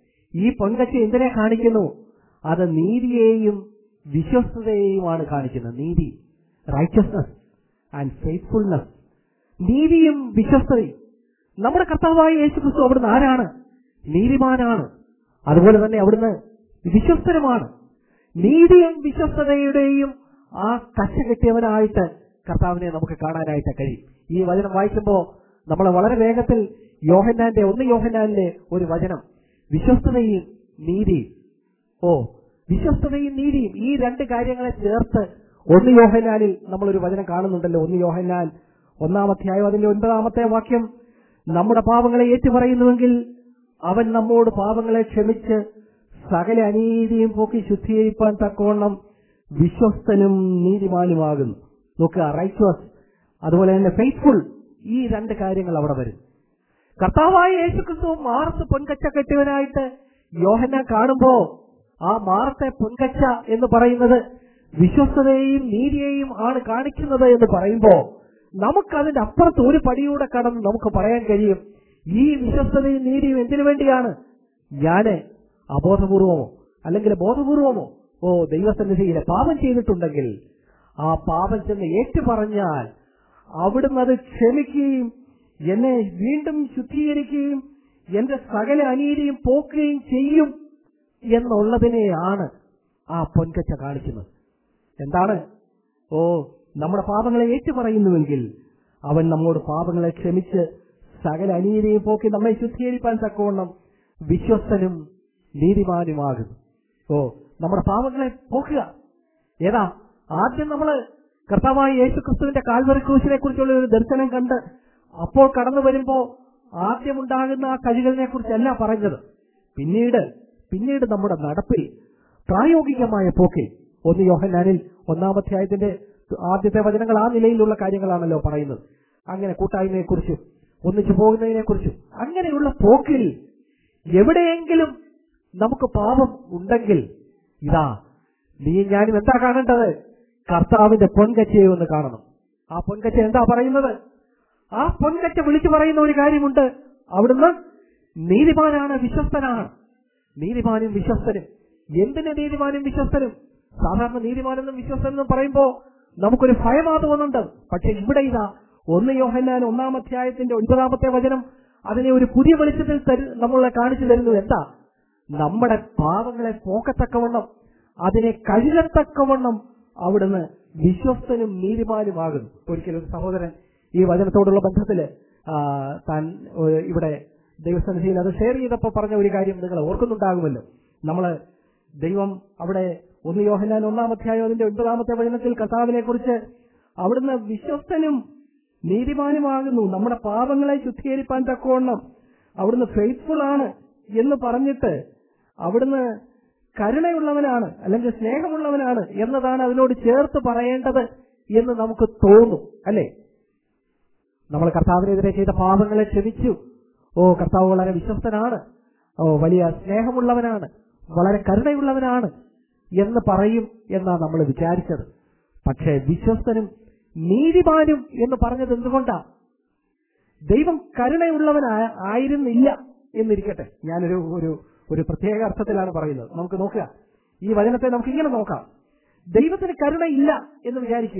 ഈ പൊൻകച്ച എന്തിനെ കാണിക്കുന്നു അത് നീതിയെയും വിശ്വസ്തതയെയുമാണ് കാണിക്കുന്നത് നീതി റൈറ്റസ്നസ് ആൻഡ് ഫെയ്ത്ത്ഫുൾനെസ് നീതിയും വിശ്വസ്തതയും നമ്മുടെ കർത്താവായ യേശു ക്രിസ്തു അവിടുന്ന് ആരാണ് നീതിമാനാണ് അതുപോലെ തന്നെ അവിടുന്ന് വിശ്വസ്തനുമാണ് നീതിയും വിശ്വസ്തതയുടെയും ആ കച്ച കെട്ടിയവനായിട്ട് കർത്താവിനെ നമുക്ക് കാണാനായിട്ട് കഴിയും ഈ വചനം വായിക്കുമ്പോൾ നമ്മൾ വളരെ വേഗത്തിൽ യോഹന്നാന്റെ ഒന്ന് യോഹന്നാനിലെ ഒരു വചനം വിശ്വസ്തതയും നീതിയും ഓ വിശ്വസ്തതയും നീതിയും ഈ രണ്ട് കാര്യങ്ങളെ ചേർത്ത് ഒന്ന് യോഹന്നാനിൽ നമ്മളൊരു വചനം കാണുന്നുണ്ടല്ലോ ഒന്ന് യോഹന്നാൻ ഒന്നാമധ്യായം അതിന്റെ ഒൻപതാമത്തെ വാക്യം നമ്മുടെ പാപങ്ങളെ ഏറ്റുപറയുന്നുവെങ്കിൽ അവൻ നമ്മോട് പാപങ്ങളെ ക്ഷമിച്ച് സകല അനീതിയും പോക്കി ശുദ്ധീകരിപ്പാൻ തക്കവണ്ണം വിശ്വസ്തനും നീതിമാനുമാകുന്നു നോക്കുക റൈറ്റ്വസ് അതുപോലെ തന്നെ ഫെയ്ത്ത്ഫുൾ ഈ രണ്ട് കാര്യങ്ങൾ അവിടെ വരും കർത്താവായ യേശുക്രിസ്തു മാർത്ത് പൊൻകച്ച കെട്ടിയവനായിട്ട് യോഹന കാണുമ്പോ ആ മാർത്തെ പൊൻകച്ച എന്ന് പറയുന്നത് വിശ്വസ്തതയെയും നീതിയെയും ആണ് കാണിക്കുന്നത് എന്ന് പറയുമ്പോ നമുക്കതിന്റെ അപ്പുറത്ത് ഒരു പടിയൂടെ കടന്ന് നമുക്ക് പറയാൻ കഴിയും ഈ വിശ്വസ്തതയും നീതിയും എന്തിനു വേണ്ടിയാണ് ഞാന് അബോധപൂർവമോ അല്ലെങ്കിൽ ബോധപൂർവമോ ഓ ദൈവസന്നിധിയിലെ പാപം ചെയ്തിട്ടുണ്ടെങ്കിൽ ആ പാപം ചെന്ന് ഏറ്റുപറഞ്ഞാൽ അവിടുന്ന് അത് ക്ഷമിക്കുകയും എന്നെ വീണ്ടും ശുദ്ധീകരിക്കുകയും എന്റെ സകല അനീതിയും പോക്കുകയും ചെയ്യും എന്നുള്ളതിനെയാണ് ആ പൊൻകച്ച കാണിക്കുന്നത് എന്താണ് ഓ നമ്മുടെ പാപങ്ങളെ ഏറ്റുപറയുന്നുവെങ്കിൽ അവൻ നമ്മോട് പാപങ്ങളെ ക്ഷമിച്ച് സകല അനീതിയും പോക്കി നമ്മെ ശുദ്ധീകരിപ്പാൻ തക്കവണ്ണം വിശ്വസ്തനും നീതിമാനുമാകുന്നു ഓ നമ്മുടെ പാപങ്ങളെ പോക്കുക ഏതാ ആദ്യം നമ്മള് കർത്താവായ യേശു ക്രിസ്തുവിന്റെ കാൽവറി ക്രൂശിനെ കുറിച്ചുള്ള ഒരു ദർശനം കണ്ട് അപ്പോൾ കടന്നു വരുമ്പോ ആദ്യമുണ്ടാകുന്ന ആ കഴികളിനെ കുറിച്ചല്ല പറഞ്ഞത് പിന്നീട് പിന്നീട് നമ്മുടെ നടപ്പിൽ പ്രായോഗികമായ പോക്കിൽ ഒന്ന് യോഹന്നാനിൽ ഒന്നാമധ്യായത്തിന്റെ ആദ്യത്തെ വചനങ്ങൾ ആ നിലയിലുള്ള കാര്യങ്ങളാണല്ലോ പറയുന്നത് അങ്ങനെ കൂട്ടായ്മയെക്കുറിച്ചും ഒന്നിച്ചു പോകുന്നതിനെക്കുറിച്ചും അങ്ങനെയുള്ള പോക്കിൽ എവിടെയെങ്കിലും നമുക്ക് പാപം ഉണ്ടെങ്കിൽ ഇതാ നീ ഞാനും എന്താ കാണേണ്ടത് കർത്താവിന്റെ പൊൻകച്ചയെ ഒന്ന് കാണണം ആ പൊൻകച്ച എന്താ പറയുന്നത് ആ പൊൻകച്ച വിളിച്ചു പറയുന്ന ഒരു കാര്യമുണ്ട് അവിടുന്ന് നീതിമാനാണ് വിശ്വസ്തനാണ് നീതിമാനും വിശ്വസ്തനും എന്തിന് നീതിമാനും വിശ്വസ്തനും സാധാരണ നീതിമാനെന്നും വിശ്വസ്തനെന്നും പറയുമ്പോ നമുക്കൊരു ഭയമാ തോന്നുന്നുണ്ട് പക്ഷെ ഇവിടെ ഇതാ ഒന്ന് യോഹന്നാൻ ഒന്നാം അധ്യായത്തിന്റെ ഒൻപതാമത്തെ വചനം അതിനെ ഒരു പുതിയ വെളിച്ചത്തിൽ തരു- നമ്മളെ കാണിച്ചു തരുന്നത് എന്താ നമ്മുടെ പാപങ്ങളെ പോക്കത്തക്കവണ്ണം അതിനെ കഴുകത്തക്കവണ്ണം അവിടുന്ന് വിശ്വസ്തനും നീതിമാനുമാകുന്നു ഒരിക്കലും ഒരു സഹോദരൻ ഈ വചനത്തോടുള്ള ബന്ധത്തില് ആ, താൻ ഏഹ്, ഇവിടെ ദൈവസന്നിധിയിൽ അത് ഷെയർ ചെയ്തപ്പോൾ പറഞ്ഞ ഒരു കാര്യം നിങ്ങൾ ഓർക്കുന്നുണ്ടാകുമല്ലോ നമ്മള് ദൈവം അവിടെ ഒന്ന് യോഹന്നാൻ ഒന്നാം അധ്യായം അതിന്റെ ഒൻപതാമത്തെ വചനത്തിൽ കർത്താവിനെ കുറിച്ച് അവിടുന്ന് വിശ്വസ്തനും നീതിമാനുമാകുന്നു നമ്മുടെ പാപങ്ങളെ ശുദ്ധീകരിപ്പാൻ തക്കവണ്ണം അവിടുന്ന് ഫെയ്ത്ത്ഫുൾ ആണ് എന്ന് പറഞ്ഞിട്ട് അവിടുന്ന് കരുണയുള്ളവനാണ് അല്ലെങ്കിൽ സ്നേഹമുള്ളവനാണ് എന്നതാണ് അതിനോട് ചേർത്ത് പറയേണ്ടത് എന്ന് നമുക്ക് തോന്നും അല്ലേ നമ്മൾ കർത്താവിനെതിരെ ചെയ്ത പാപങ്ങളെ ക്ഷമിച്ചു ഓ കർത്താവ് വളരെ വിശ്വസ്തനാണ് ഓ വലിയ സ്നേഹമുള്ളവനാണ് വളരെ കരുണയുള്ളവനാണ് എന്ന് പറയും എന്നാണ് നമ്മൾ വിചാരിച്ചത് പക്ഷേ വിശ്വസ്തനും നീതിമാനും എന്ന് പറഞ്ഞത് എന്തുകൊണ്ടാ ദൈവം കരുണയുള്ളവനായ ആയിരുന്നില്ല എന്നിരിക്കട്ടെ ഞാനൊരു ഒരു ഒരു പ്രത്യേക അർത്ഥത്തിലാണ് പറയുന്നത് നമുക്ക് നോക്കുക ഈ വചനത്തെ നമുക്ക് ഇങ്ങനെ നോക്കാം ദൈവത്തിന് കരുണയില്ല എന്ന് വിചാരിക്കുക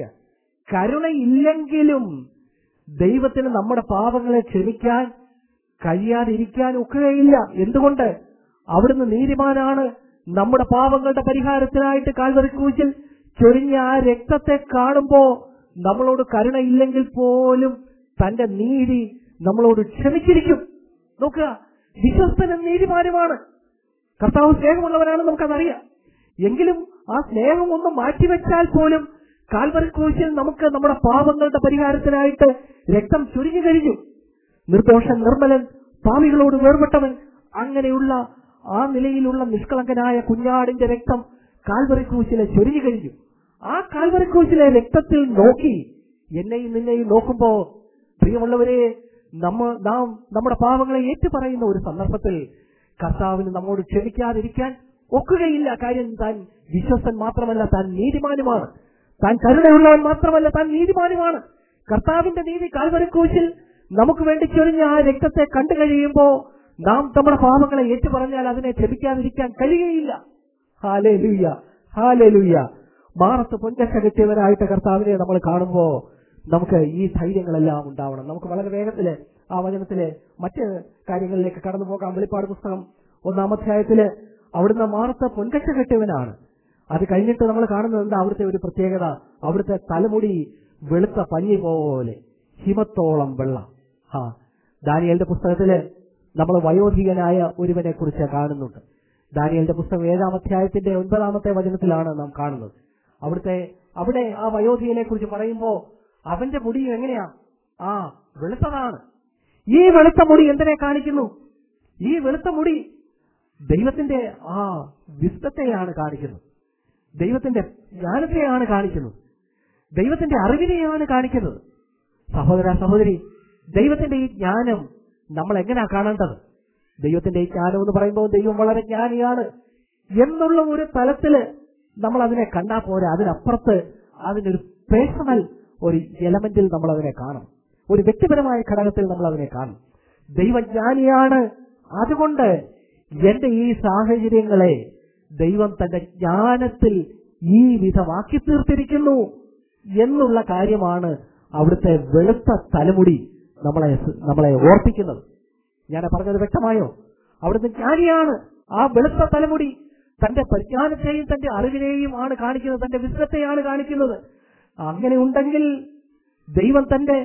കരുണയില്ലെങ്കിലും ദൈവത്തിന് നമ്മുടെ പാപങ്ങളെ ക്ഷമിക്കാൻ കഴിയാതിരിക്കാൻ ഒക്കുകയില്ല എന്തുകൊണ്ട് അവിടുന്ന് നീതിമാനാണ് നമ്മുടെ പാപങ്ങളുടെ പരിഹാരത്തിനായിട്ട് കാൽവറി ക്രൂശിൽ ചൊരിഞ്ഞ ആ രക്തത്തെ കാണുമ്പോ നമ്മളോട് കരുണയില്ലെങ്കിൽ പോലും തന്റെ നീതി നമ്മളോട് ക്ഷമിച്ചിരിക്കും നോക്കുക വിശ്വസ്തനും നീതിമാനുമാണ് കർത്താവ് സ്നേഹമുള്ളവരാണ് നമുക്കതറിയാം എങ്കിലും ആ സ്നേഹം ഒന്ന് മാറ്റിവെച്ചാൽ പോലും കാൽവറി ക്രൂശിൽ നമുക്ക് നമ്മുടെ പാപങ്ങളുടെ പരിഹാരത്തിനായിട്ട് രക്തം ചുരുങ്ങി കഴിഞ്ഞു നിർദോഷൻ നിർമ്മലൻ പാവികളോട് വേർപെട്ടവൻ അങ്ങനെയുള്ള ആ നിലയിലുള്ള നിഷ്കളങ്കനായ കുഞ്ഞാടിന്റെ രക്തം കാൽവറി ക്രൂശിലെ ചൊരിഞ്ഞു കഴിഞ്ഞു ആ കാൽവറി ക്രൂശിലെ രക്തത്തിൽ നോക്കി എന്നെയും നിന്നെയും നോക്കുമ്പോ പ്രിയമുള്ളവരെ നമ്മ നാം നമ്മുടെ പാവങ്ങളെ ഏറ്റുപറയുന്ന ഒരു സന്ദർഭത്തിൽ കർത്താവിന് നമ്മോട് ക്ഷമിക്കാതിരിക്കാൻ ഒക്കുകയില്ല കാര്യം താൻ വിശ്വസൻ മാത്രമല്ല താൻ നീതിമാനുമാണ് താൻ കരുണയുള്ളവൻ മാത്രമല്ല താൻ നീതിമാനുമാണ് കർത്താവിന്റെ നീതി കാൽവരക്കൂശിൽ നമുക്ക് വേണ്ടി ചൊരിഞ്ഞ ആ രക്തത്തെ കണ്ടു കഴിയുമ്പോ നാം നമ്മുടെ പാപങ്ങളെ ഏറ്റുപറഞ്ഞാൽ അതിനെ ക്ഷമിക്കാതിരിക്കാൻ കഴിയുകയില്ല ഹാലേ ലൂയ്യ ഹാലേ ലൂയ്യ മാറത്ത് പൊഞ്ചക്ക കെട്ടിയവനായിട്ട് കർത്താവിനെ നമ്മൾ കാണുമ്പോ നമുക്ക് ഈ ധൈര്യങ്ങളെല്ലാം ഉണ്ടാവണം നമുക്ക് വളരെ വേഗത്തില് ആ വചനത്തില് മറ്റ് കാര്യങ്ങളിലേക്ക് കടന്നു പോകാം വെളിപ്പാട് പുസ്തകം ഒന്നാം അധ്യായത്തില് അവിടുന്ന് മാറത്ത് പൊൻകച്ച കെട്ടിയവനാണ് അത് കഴിഞ്ഞിട്ട് നമ്മൾ കാണുന്നത് എന്താ അവിടുത്തെ ഒരു പ്രത്യേകത അവിടുത്തെ തലമുടി വെളുത്ത പഞ്ഞി പോലെ ഹിമത്തോളം വെള്ളം ആ ദാനിയലിന്റെ പുസ്തകത്തില് നമ്മൾ വയോധികനായ ഒരുവനെ കുറിച്ച് കാണുന്നുണ്ട് ദാനിയലിന്റെ പുസ്തകം ഏഴാം അധ്യായത്തിന്റെ ഒൻപതാമത്തെ വചനത്തിലാണ് നാം കാണുന്നത് അവിടുത്തെ അവിടെ ആ വയോധികനെ കുറിച്ച് പറയുമ്പോ അവന്റെ മുടി എങ്ങനെയാ ആ വെളുത്തതാണ് ഈ വെളുത്ത മുടി എന്തിനെ കാണിക്കുന്നു ഈ വെളുത്ത മുടി ദൈവത്തിന്റെ ആ വിസ്തത്തെയാണ് കാണിക്കുന്നത് ദൈവത്തിന്റെ ജ്ഞാനത്തെയാണ് കാണിക്കുന്നത് ദൈവത്തിന്റെ അറിവിനെയാണ് കാണിക്കുന്നത് സഹോദര സഹോദരി ദൈവത്തിന്റെ ഈ ജ്ഞാനം നമ്മൾ എങ്ങനെയാ കാണേണ്ടത് ദൈവത്തിന്റെ ഈ ജ്ഞാനം എന്ന് പറയുമ്പോൾ ദൈവം വളരെ ജ്ഞാനിയാണ് എന്നുള്ള ഒരു തലത്തില് നമ്മൾ അതിനെ കണ്ടാ പോരാ അതിനപ്പുറത്ത് അതിനൊരു പേഴ്സണൽ ഒരു എലമെന്റിൽ നമ്മൾ അതിനെ കാണും ഒരു വ്യക്തിപരമായ ഘടകത്തിൽ നമ്മൾ അതിനെ കാണും ദൈവജ്ഞാനിയാണ് അതുകൊണ്ട് എന്റെ ഈ സാഹചര്യങ്ങളെ ദൈവം തന്റെ ജ്ഞാനത്തിൽ ഈ വിധമാക്കി തീർത്തിരിക്കുന്നു എന്നുള്ള കാര്യമാണ് അവിടുത്തെ വെളുത്ത തലമുടി നമ്മളെ നമ്മളെ ഓർപ്പിക്കുന്നത് ഞാൻ പറഞ്ഞത് വ്യക്തമായോ അവിടുത്തെ ജ്ഞാനിയാണ് ആ വെളുത്ത തലമുടി തന്റെ പരിജ്ഞാനത്തെയും തന്റെ അറിവിനെയും ആണ് കാണിക്കുന്നത് തന്റെ വിശ്വത്തെയാണ് കാണിക്കുന്നത് അങ്ങനെ ഉണ്ടെങ്കിൽ ദൈവം തന്റെ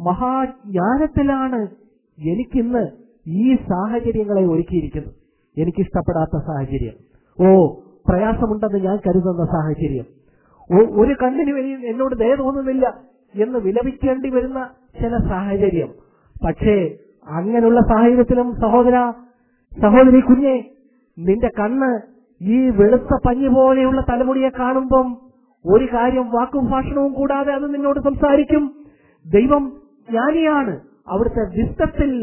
മഹാജ്ഞാനത്തിലാണ് എനിക്കിന്ന് ഈ സാഹചര്യങ്ങളെ ഒരുക്കിയിരിക്കുന്നത് എനിക്കിഷ്ടപ്പെടാത്ത സാഹചര്യം ഓ പ്രയാസമുണ്ടെന്ന് ഞാൻ കരുതുന്ന സാഹചര്യം ഒ- ഒരു കണ്ണിന് വേണ്ടി എന്നോട് ദയ തോന്നുന്നില്ല എന്ന് വിലപിക്കേണ്ടി വരുന്ന ചില സാഹചര്യം പക്ഷേ അങ്ങനെയുള്ള സാഹചര്യത്തിലും സഹോദര സഹോദരി കുഞ്ഞെ നിന്റെ കണ്ണ് ഈ വെളുത്ത പഞ്ഞി പോലെയുള്ള തലമുടിയെ കാണുമ്പം ഒരു കാര്യം വാക്കും ഭാഷണവും കൂടാതെ അത് നിന്നോട് സംസാരിക്കും ദൈവം ജ്ഞാനിയാണ് അവിടുത്തെ വിസ്തത്തിൽ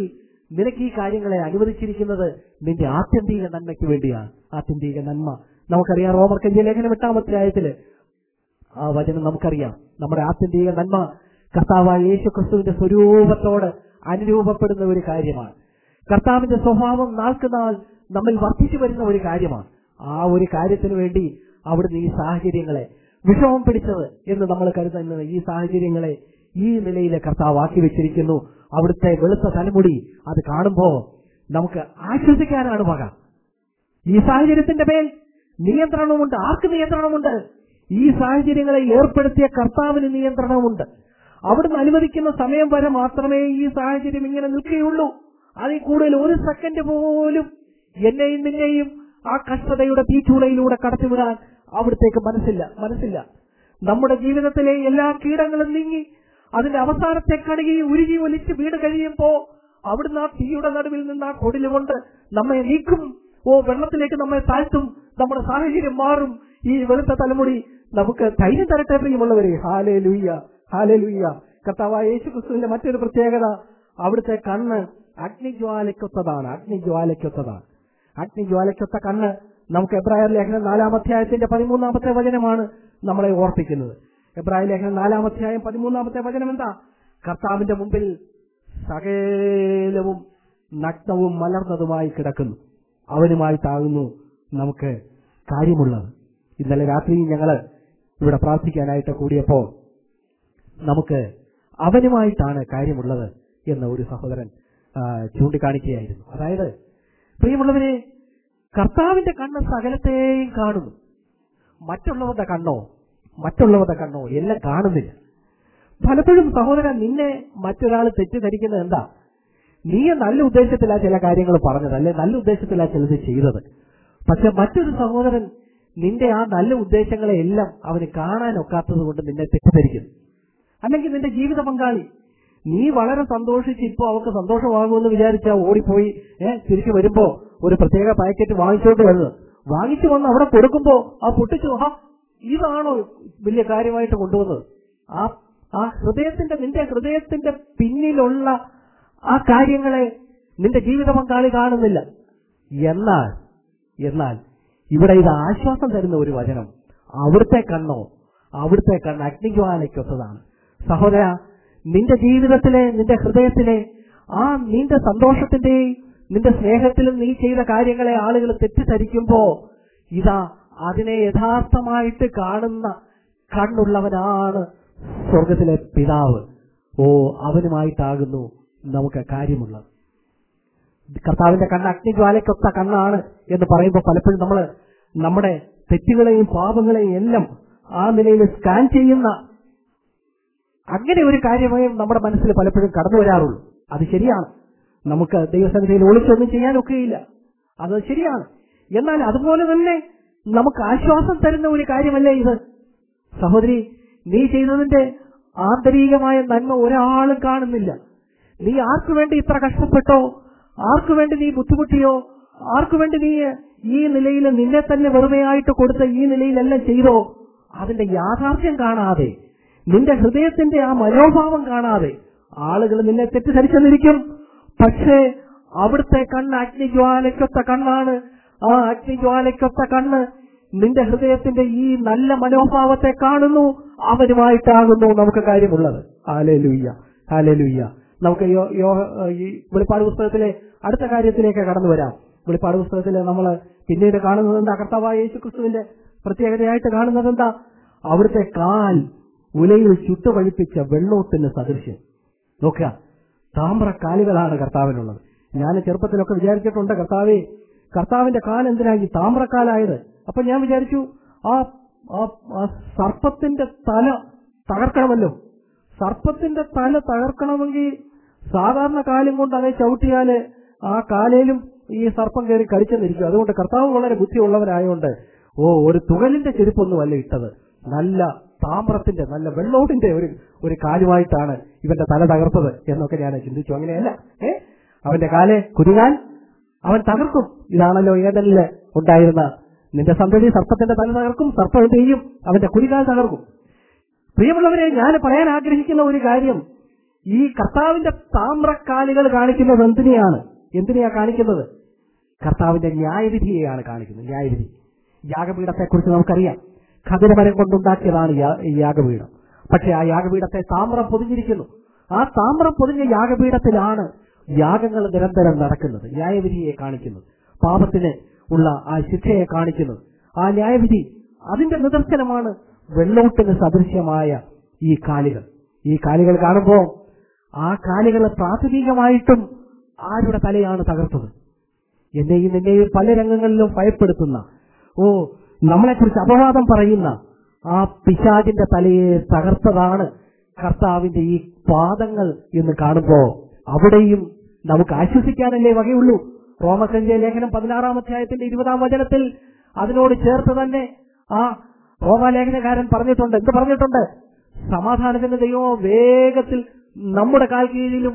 നിനക്ക് ഈ കാര്യങ്ങളെ അനുവദിച്ചിരിക്കുന്നത് നിന്റെ ആത്യന്തിക നന്മയ്ക്ക് വേണ്ടിയാണ് ആത്യന്തിക നന്മ നമുക്കറിയാം റോമർ കഞ്ചി ലേഖനം എട്ടാമത്തെ ആയത്തില് ആ വചനം നമുക്കറിയാം നമ്മുടെ ആത്യന്തിക നന്മ കർത്താവായ യേശു ക്രിസ്തുവിന്റെ സ്വരൂപത്തോട് അനുരൂപപ്പെടുന്ന ഒരു കാര്യമാണ് കർത്താവിന്റെ സ്വഭാവം നാൾക്ക് നാൾ നമ്മിൽ വർദ്ധിച്ചു വരുന്ന ഒരു കാര്യമാണ് ആ ഒരു കാര്യത്തിന് വേണ്ടി അവിടുന്ന് ഈ സാഹചര്യങ്ങളെ വിഷമം പിടിച്ചത് എന്ന് നമ്മൾ കരുതുന്നത് ഈ സാഹചര്യങ്ങളെ ഈ നിലയിൽ കർത്താവ് ആക്കി വെച്ചിരിക്കുന്നു അവിടുത്തെ വെളുത്ത തലമുടി അത് കാണുമ്പോ നമുക്ക് ആശ്വസിക്കാനാണ് വക ഈ സാഹചര്യത്തിന്റെ മേൽ നിയന്ത്രണമുണ്ട് ആർക്ക് നിയന്ത്രണമുണ്ട് ഈ സാഹചര്യങ്ങളെ ഏർപ്പെടുത്തിയ കർത്താവിന് നിയന്ത്രണമുണ്ട് അവിടുന്ന് അനുവദിക്കുന്ന സമയം വരെ മാത്രമേ ഈ സാഹചര്യം ഇങ്ങനെ നിൽക്കുകയുള്ളൂ അതിൽ കൂടുതൽ ഒരു സെക്കൻഡ് പോലും എന്നെയും നിന്നെയും ആ കഷ്ടതയുടെ തീച്ചൂളയിലൂടെ കടത്തിവിടാൻ അവിടത്തേക്ക് മനസ്സില്ല മനസ്സില്ല നമ്മുടെ ജീവിതത്തിലെ എല്ലാ കീടങ്ങളും നീങ്ങി അതിന്റെ അവസാനത്തെ കണികയും ഉരുകി ഒലിച്ച് വീട് കഴിയുമ്പോ അവിടുന്ന് ആ തീയുടെ നടുവിൽ നിന്ന് ആ കൊടിലുകൊണ്ട് നമ്മെ നീക്കും ഓ വെള്ളത്തിലേക്ക് നമ്മെ താഴ്ത്തും നമ്മുടെ സാഹചര്യം മാറും ഈ വെളുത്ത തലമുടി നമുക്ക് ധൈര്യം തരട്ടെ പ്രിയമുള്ളവരെ ഹാലേ ലൂയ്യ ഹാലേ ലൂയ്യ കർത്താവായ യേശു ക്രിസ്തുവിന്റെ മറ്റൊരു പ്രത്യേകത അവിടുത്തെ കണ്ണ് അഗ്നിജ്വാലയ്ക്കൊത്തതാണ് അഗ്നിജ്വാലയ്ക്കൊത്തതാണ് അഗ്നിജ്വാലയ്ക്കൊത്ത കണ്ണ് നമുക്ക് എബ്രായർ ലേഖനം നാലാം അധ്യായത്തിന്റെ പതിമൂന്നാമത്തെ വചനമാണ് നമ്മളെ ഓർപ്പിക്കുന്നത് എബ്രായ ലേഖനം നാലാം അധ്യായം പതിമൂന്നാമത്തെ വചനം എന്താ കർത്താവിന്റെ മുമ്പിൽ സകലവും നഗ്നവും മലർന്നതുമായി കിടക്കുന്നു അവനുമായിട്ടാകുന്നു നമുക്ക് കാര്യമുള്ളത് ഇന്നലെ രാത്രി ഞങ്ങള് ഇവിടെ പ്രാർത്ഥിക്കാനായിട്ട് കൂടിയപ്പോ നമുക്ക് അവനുമായിട്ടാണ് കാര്യമുള്ളത് എന്ന് ഒരു സഹോദരൻ ആ, ചൂണ്ടിക്കാണിക്കുകയായിരുന്നു അതായത് പ്രിയമുള്ളവരെ കർത്താവിന്റെ കണ്ണ് സകലത്തെയും കാണുന്നു മറ്റുള്ളവരുടെ കണ്ണോ മറ്റുള്ളവരുടെ കണ്ണോ എല്ലാം കാണുന്നില്ല പലപ്പോഴും സഹോദരൻ നിന്നെ മറ്റൊരാൾ തെറ്റിദ്ധരിക്കുന്നത് എന്താ നീ നല്ല ഉദ്ദേശത്തിലാ ചില കാര്യങ്ങൾ പറഞ്ഞത് അല്ലെ നല്ല ഉദ്ദേശത്തിലാ ചിലത് ചെയ്തത് പക്ഷെ മറ്റൊരു സഹോദരൻ നിന്റെ ആ നല്ല ഉദ്ദേശങ്ങളെ എല്ലാം അവന് കാണാനൊക്കാത്തത് കൊണ്ട് നിന്നെ തെറ്റിദ്ധരിക്കുന്നു അല്ലെങ്കിൽ നിന്റെ ജീവിത പങ്കാളി നീ വളരെ സന്തോഷിച്ച് ഇപ്പോ അവർക്ക് സന്തോഷമാകുമെന്ന് വിചാരിച്ചാ ഓടിപ്പോയി ഏഹ് തിരിച്ചു വരുമ്പോ ഒരു പ്രത്യേക പാക്കറ്റ് വാങ്ങിച്ചോണ്ട് വരുന്നത് വാങ്ങിച്ചു വന്ന് അവിടെ കൊടുക്കുമ്പോ ആ പൊട്ടിച്ചു ആ ഇതാണോ വലിയ കാര്യമായിട്ട് കൊണ്ടുവന്നത് ആ ആ ഹൃദയത്തിന്റെ നിന്റെ ഹൃദയത്തിന്റെ പിന്നിലുള്ള ആ കാര്യങ്ങളെ നിന്റെ ജീവിത പങ്കാളി കാണുന്നില്ല എന്നാൽ എന്നാൽ ഇവിടെ ഇത് ആശ്വാസം തരുന്ന ഒരു വചനം അവിടുത്തെ കണ്ണോ അവിടുത്തെ കണ്ണ് അഗ്നിജ്വാലയ്ക്കൊത്തതാണ് സഹോദര നിന്റെ ജീവിതത്തിലെ നിന്റെ ഹൃദയത്തിലെ ആ നിന്റെ സന്തോഷത്തിന്റെയും നിന്റെ സ്നേഹത്തിലും നീ ചെയ്ത കാര്യങ്ങളെ ആളുകൾ തെറ്റിദ്ധരിക്കുമ്പോ ഇതാ അതിനെ യഥാർത്ഥമായിട്ട് കാണുന്ന കണ്ണുള്ളവനാണ് സ്വർഗത്തിലെ പിതാവ് ഓ അവനുമായിട്ടാകുന്നു നമുക്ക് കാര്യമുള്ളത് കർത്താവിന്റെ കണ്ണ് അഗ്നിജ്വാലയ്ക്കൊത്ത കണ്ണാണ് എന്ന് പറയുമ്പോൾ പലപ്പോഴും നമ്മൾ നമ്മുടെ തെറ്റുകളെയും പാപങ്ങളെയും എല്ലാം ആ നിലയിൽ സ്കാൻ ചെയ്യുന്ന അങ്ങനെ ഒരു കാര്യമായും നമ്മുടെ മനസ്സിൽ പലപ്പോഴും കടന്നു വരാറുള്ളൂ അത് ശരിയാണ് നമുക്ക് ദൈവസന്നിധിയിൽ ഒളിച്ചൊന്നും ചെയ്യാനൊക്കെയില്ല അത് ശരിയാണ് എന്നാൽ അതുപോലെ തന്നെ നമുക്ക് ആശ്വാസം തരുന്ന ഒരു കാര്യമല്ലേ ഇത് സഹോദരി നീ ചെയ്തതിന്റെ ആന്തരികമായ നന്മ ഒരാളും കാണുന്നില്ല നീ ആർക്കു വേണ്ടി ഇത്ര കഷ്ടപ്പെട്ടോ ആർക്കു വേണ്ടി നീ ബുദ്ധിമുട്ടിയോ ആർക്കു വേണ്ടി നീ ഈ നിലയിൽ നിന്നെ തന്നെ വെറുതെയായിട്ട് കൊടുത്ത ഈ നിലയിലെല്ലാം ചെയ്തോ അതിന്റെ യാഥാർത്ഥ്യം കാണാതെ നിന്റെ ഹൃദയത്തിന്റെ ആ മനോഭാവം കാണാതെ ആളുകൾ നിന്നെ തെറ്റിദ്ധരിച്ചെന്നിരിക്കും പക്ഷേ അവിടുത്തെ കണ്ണ് അഗ്നിജ്വാലയ്ക്കൊത്ത കണ്ണാണ് ആ അഗ്നിജ്വാലയ്ക്കൊത്ത കണ്ണ് നിന്റെ ഹൃദയത്തിന്റെ ഈ നല്ല മനോഭാവത്തെ കാണുന്നു അവനുമായിട്ടാകുന്നു നമുക്ക് കാര്യമുള്ളത് ഹാലേ ലുയ്യ ഹാലേ ലുയ്യ നമുക്ക് യോ- യോ- ഈ വെളിപ്പാട് പുസ്തകത്തിലെ അടുത്ത കാര്യത്തിലേക്ക് കടന്നു വരാം വെളിപ്പാട് പുസ്തകത്തിൽ നമ്മൾ പിന്നീട് കാണുന്നത് എന്താ കർത്താവായ യേശു ക്രിസ്തുവിന്റെ പ്രത്യേകതയായിട്ട് കാണുന്നത് എന്താ അവിടുത്തെ കാൽ ഉലയിൽ ചുട്ടുപഴിപ്പിച്ച വെള്ളോത്തിന് സദൃശ്യം നോക്കുക താമ്ര കാലുകളാണ് കർത്താവിനുള്ളത് ഞാൻ ചെറുപ്പത്തിലൊക്കെ വിചാരിച്ചിട്ടുണ്ട് കർത്താവെ കർത്താവിന്റെ കാൽ എന്തിനാ ഈ താമ്രക്കാലായത് അപ്പൊ ഞാൻ വിചാരിച്ചു ആ ആ- ആ സർപ്പത്തിന്റെ തല തകർക്കണമല്ലോ സർപ്പത്തിന്റെ തല തകർക്കണമെങ്കിൽ സാധാരണ കാലും കൊണ്ട് അതേ ചവിട്ടിയാല് ആ കാലേലും ഈ സർപ്പം കയറി കടിച്ചെന്നിരിക്കും അതുകൊണ്ട് കർത്താവ് വളരെ ബുദ്ധിയുള്ളവരായതുകൊണ്ട് ഓ ഒരു തുകലിന്റെ ചെരുപ്പൊന്നുമല്ല ഇട്ടത് നല്ല താമ്രത്തിന്റെ നല്ല വെള്ളോടിന്റെ ഒരു ഒരു കാലുമായിട്ടാണ് ഇവന്റെ തല തകർത്തത് എന്നൊക്കെ ഞാൻ ചിന്തിച്ചു അങ്ങനെയല്ല ഏ അവന്റെ കാലെ കുരുകാൽ അവൻ തകർക്കും ഇതാണല്ലോ ഏതലില് ഉണ്ടായിരുന്ന നിന്റെ സന്തതി സർപ്പത്തിന്റെ തല തകർക്കും സർപ്പം എന്ത് ചെയ്യും അവന്റെ കുരികാൽ തകർക്കും പ്രിയമുള്ളവരെ ഞാൻ പറയാൻ ആഗ്രഹിക്കുന്ന ഒരു കാര്യം ഈ കർത്താവിന്റെ താമ്രക്കാലുകൾ കാണിക്കുന്നത് എന്തിനെയാണ് എന്തിനെയാ കാണിക്കുന്നത് കർത്താവിന്റെ ന്യായവിധിയെയാണ് കാണിക്കുന്നത് ന്യായവിധി യാഗപീഠത്തെക്കുറിച്ച് നമുക്കറിയാം ഖതിരമരം കൊണ്ടുണ്ടാക്കിയതാണ് യാ- ഈ യാഗപീഠം പക്ഷെ ആ യാഗപീഠത്തെ താമ്രം പൊതിഞ്ഞിരിക്കുന്നു ആ താമ്രം പൊതിഞ്ഞ യാഗപീഠത്തിലാണ് യാഗങ്ങൾ നിരന്തരം നടക്കുന്നത് ന്യായവിധിയെ കാണിക്കുന്നത് പാപത്തിന് ഉള്ള ആ ശിക്ഷയെ കാണിക്കുന്നത് ആ ന്യായവിധി അതിന്റെ നിദർശനമാണ് വെള്ളോട്ടിന് സദൃശ്യമായ ഈ കാലുകൾ ഈ കാലുകൾ കാണുമ്പോൾ ആ കാലുകൾ പ്രാഥമികമായിട്ടും ആരുടെ തലയാണ് തകർത്തത് എന്നെയും നിന്നെയും പല രംഗങ്ങളിലും ഭയപ്പെടുത്തുന്ന ഓ നമ്മളെക്കുറിച്ച് അപവാദം പറയുന്ന ആ പിശാചിന്റെ തലയെ തകർത്തതാണ് കർത്താവിന്റെ ഈ പാദങ്ങൾ എന്ന് കാണുമ്പോ അവിടെയും നമുക്ക് ആശ്വസിക്കാനല്ലേ വകയുള്ളൂ റോമസഞ്ജയ ലേഖനം പതിനാറാം അധ്യായത്തിന്റെ ഇരുപതാം വചനത്തിൽ അതിനോട് ചേർത്ത് തന്നെ ആ റോമാലേഖനകാരൻ പറഞ്ഞിട്ടുണ്ട് എന്ത് പറഞ്ഞിട്ടുണ്ട് സമാധാനത്തിന്റെ ദൈവമോ വേഗത്തിൽ നമ്മുടെ കാൽ കീഴിലും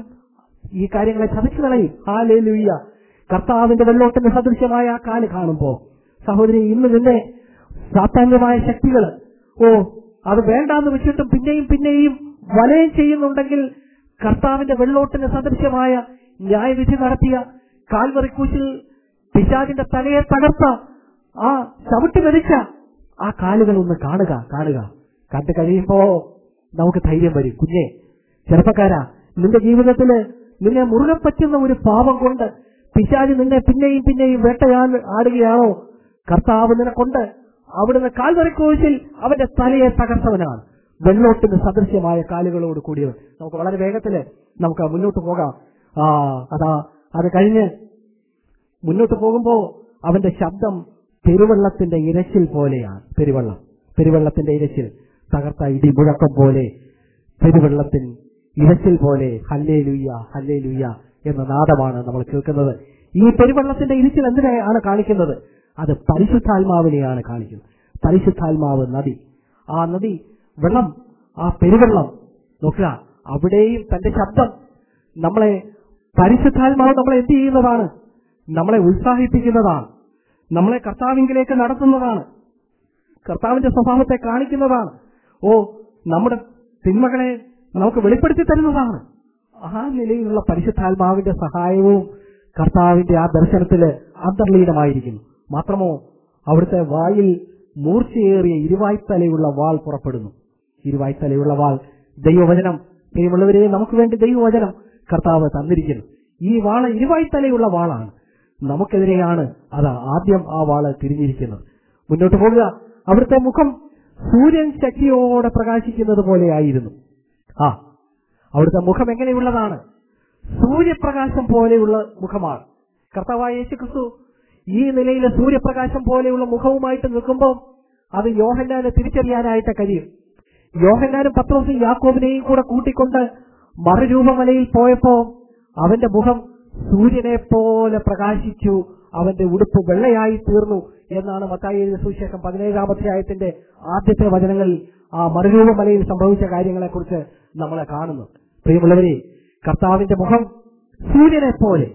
ഈ കാര്യങ്ങളെ ചതച്ചു കളയും ഹാലേലുയ്യ കർത്താവിന്റെ വെള്ളോട്ടിന് സദൃശ്യമായ ആ കാല് കാണുമ്പോ സഹോദരി ഇന്ന് നിന്നെ സാത്താന്യമായ ശക്തികൾ ഓ അത് വേണ്ടാന്ന് വെച്ചിട്ടും പിന്നെയും പിന്നെയും വലയം ചെയ്യുന്നുണ്ടെങ്കിൽ കർത്താവിന്റെ വെള്ളോട്ടിന് സദൃശ്യമായ ന്യായവിധി നടത്തിയ കാൽവറിക്കൂശിൽ പിശാചിന്റെ തലയെ തകർത്ത ആ ചവിട്ടി വരിച്ച ആ കാലുകൾ ഒന്ന് കാണുക കാണുക കണ്ടു കഴിയുമ്പോ നമുക്ക് ധൈര്യം വരും കുഞ്ഞെ ചെറുപ്പക്കാരാ നിന്റെ ജീവിതത്തില് നിന്നെ മുറുകെ പറ്റുന്ന ഒരു പാപം കൊണ്ട് പിശാചി നിന്നെ പിന്നെയും പിന്നെയും വേട്ടയാൻ ആടുകയാണോ കർത്താവ് നിനക്കൊണ്ട് അവിടുന്ന് കാൽവരക്കോശിൽ അവന്റെ തലയെ തകർത്തവനാണ് വെള്ളോട്ടിന് സദൃശ്യമായ കാലുകളോട് കൂടിയവൻ നമുക്ക് വളരെ വേഗത്തില് നമുക്ക് മുന്നോട്ട് പോകാം ആ അതാ അത് കഴിഞ്ഞ് മുന്നോട്ട് പോകുമ്പോ അവന്റെ ശബ്ദം പെരുവെള്ളത്തിന്റെ ഇരച്ചിൽ പോലെയാണ് പെരുവെള്ളം പെരുവെള്ളത്തിന്റെ ഇരച്ചിൽ തകർത്ത ഇടി മുഴക്കം പോലെ പെരുവെള്ളത്തിൻ ഇരച്ചിൽ പോലെ ഹല്ലേ ലുയ്യ ഹല്ലേ ലുയ്യ എന്ന നാദമാണ് നമ്മൾ കേൾക്കുന്നത് ഈ പെരുവെള്ളത്തിന്റെ ഇരിച്ചിൽ എന്തിനാണ് കാണിക്കുന്നത് അത് പരിശുദ്ധാത്മാവിനെയാണ് കാണിക്കുന്നത് പരിശുദ്ധാത്മാവ് നദി ആ നദി വെള്ളം ആ പെരുവെള്ളം നോക്കുക അവിടെയും തന്റെ ശബ്ദം നമ്മളെ പരിശുദ്ധാത്മാവ് നമ്മളെ എന്ത് ചെയ്യുന്നതാണ് നമ്മളെ ഉത്സാഹിപ്പിക്കുന്നതാണ് നമ്മളെ കർത്താവിങ്കിലേക്ക് നടത്തുന്നതാണ് കർത്താവിന്റെ സ്വഭാവത്തെ കാണിക്കുന്നതാണ് ഓ നമ്മുടെ തിന്മകളെ നമുക്ക് വെളിപ്പെടുത്തി തരുന്നതാണ് ആ നിലയിലുള്ള പരിശുദ്ധാത്മാവിന്റെ സഹായവും കർത്താവിന്റെ ആ ദർശനത്തില് അന്തർലീനമായിരിക്കുന്നു മാത്രമോ അവിടുത്തെ വായിൽ മൂർച്ചയേറിയ ഇരുവായ്ത്തലയുള്ള വാൾ പുറപ്പെടുന്നു ഇരുവായ്ത്തലയുള്ള വാൾ ദൈവവചനം പ്രിയമുള്ളവരെ നമുക്ക് വേണ്ടി ദൈവവചനം കർത്താവ് തന്നിരിക്കുന്നു ഈ വാള് ഇരുവായ്ത്തലയുള്ള വാളാണ് നമുക്കെതിരെയാണ് അത് ആദ്യം ആ വാള് തിരിഞ്ഞിരിക്കുന്നത് മുന്നോട്ട് പോകുക അവിടുത്തെ മുഖം സൂര്യൻ ശക്തിയോടെ പ്രകാശിക്കുന്നത് പോലെയായിരുന്നു ആ അവിടുത്തെ മുഖം എങ്ങനെയുള്ളതാണ് സൂര്യപ്രകാശം പോലെയുള്ള മുഖമാണ് കർത്താവായ യേശു ക്രിസ്തു ഈ നിലയിലെ സൂര്യപ്രകാശം പോലെയുള്ള മുഖവുമായിട്ട് നിൽക്കുമ്പോൾ അത് യോഹന്നാനെ തിരിച്ചറിയാനായിട്ട് കഴിയും യോഹന്നാനും പത്രോസും യാക്കോബിനെയും കൂടെ കൂട്ടിക്കൊണ്ട് മറുരൂപമലയിൽ പോയപ്പോ അവന്റെ മുഖം സൂര്യനെ പോലെ പ്രകാശിച്ചു അവന്റെ ഉടുപ്പ് വെള്ളയായി തീർന്നു എന്നാണ് മത്തായി എഴുതിയ സുവിശേഷം പതിനേഴാം അധ്യായത്തിന്റെ ആദ്യത്തെ വചനങ്ങളിൽ ആ മറുരൂപമലയിൽ സംഭവിച്ച കാര്യങ്ങളെക്കുറിച്ച് നമ്മളെ കാണുന്നു പ്രിയമുള്ളവരെ കർത്താവിന്റെ മുഖം സൂര്യനെ പോലെ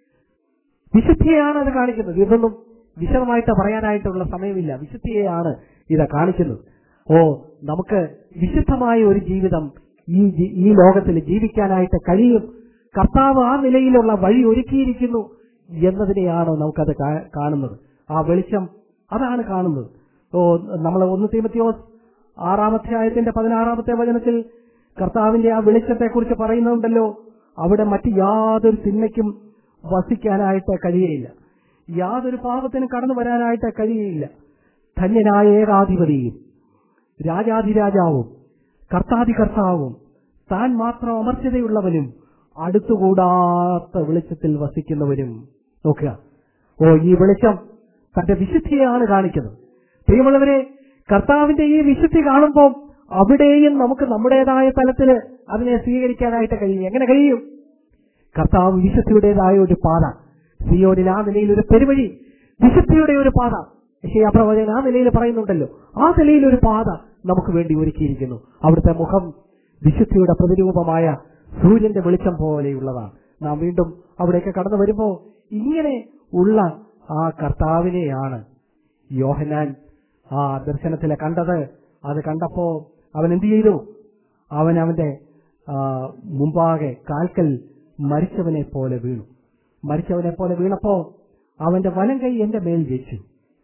വിശുദ്ധിയെയാണ് അത് കാണിക്കുന്നത് ഇതൊന്നും വിശദമായിട്ട് പറയാനായിട്ടുള്ള സമയമില്ല വിശുദ്ധിയെയാണ് ഇത് കാണിക്കുന്നത് ഓ നമുക്ക് വിശുദ്ധമായ ഒരു ജീവിതം ഈ ജി- ഈ ലോകത്തിൽ ജീവിക്കാനായിട്ട് കഴിയും കർത്താവ് ആ നിലയിലുള്ള വഴി ഒരുക്കിയിരിക്കുന്നു എന്നതിനെയാണ് നമുക്കത് കാ- കാണുന്നത് ആ വെളിച്ചം അതാണ് കാണുന്നത് ഓ നമ്മൾ ഒന്ന് തീമത്തിയോസ് ആറാമധ്യായത്തിന്റെ പതിനാറാമത്തെ വചനത്തിൽ കർത്താവിന്റെ ആ വെളിച്ചത്തെക്കുറിച്ച് പറയുന്നുണ്ടല്ലോ അവിടെ മറ്റ് യാതൊരു തിന്മയ്ക്കും വസിക്കാനായിട്ട് കഴിയയില്ല യാതൊരു പാപത്തിനും കടന്നു വരാനായിട്ട് കഴിയയില്ല ധന്യനായ ഏകാധിപതിയും രാജാധിരാജാവും കർത്താധികർത്താവും താൻ മാത്രം അമർച്ചതയുള്ളവനും അടുത്തുകൂടാത്ത വെളിച്ചത്തിൽ വസിക്കുന്നവനും നോക്കുക ഓ ഈ വെളിച്ചം തന്റെ വിശുദ്ധിയാണ് കാണിക്കുന്നത് പ്രിയമുള്ളവരെ കർത്താവിന്റെ ഈ വിശുദ്ധി കാണുമ്പോൾ അവിടെയും നമുക്ക് നമ്മുടേതായ തലത്തില് അതിനെ സ്വീകരിക്കാനായിട്ട് കഴിയും എങ്ങനെ കഴിയും കർത്താവ് വിശുദ്ധിയുടേതായ ഒരു പാത സിയോനിൽ ആ നിലയിൽ ഒരു പെരുവഴി വിശുദ്ധിയുടെ ഒരു പാത പക്ഷേ ആ പ്രവചന ആ നിലയിൽ പറയുന്നുണ്ടല്ലോ ആ നിലയിൽ ഒരു പാത നമുക്ക് വേണ്ടി ഒരുക്കിയിരിക്കുന്നു അവിടുത്തെ മുഖം വിശുദ്ധിയുടെ പ്രതിരൂപമായ സൂര്യന്റെ വെളിച്ചം പോലെയുള്ളതാണ് നാം വീണ്ടും അവിടേക്ക് കടന്നു വരുമ്പോ ഇങ്ങനെ ഉള്ള ആ കർത്താവിനെയാണ് യോഹനാൻ ആ ദർശനത്തിലെ കണ്ടത് അത് കണ്ടപ്പോ അവൻ എന്ത് ചെയ്തു അവൻ അവന്റെ ആ, മുമ്പാകെ കാൽക്കൽ മരിച്ചവനെ പോലെ വീണു മരിച്ചവനെ പോലെ വീണപ്പോ അവന്റെ വലം കൈ എന്റെ മേൽ വെച്ചു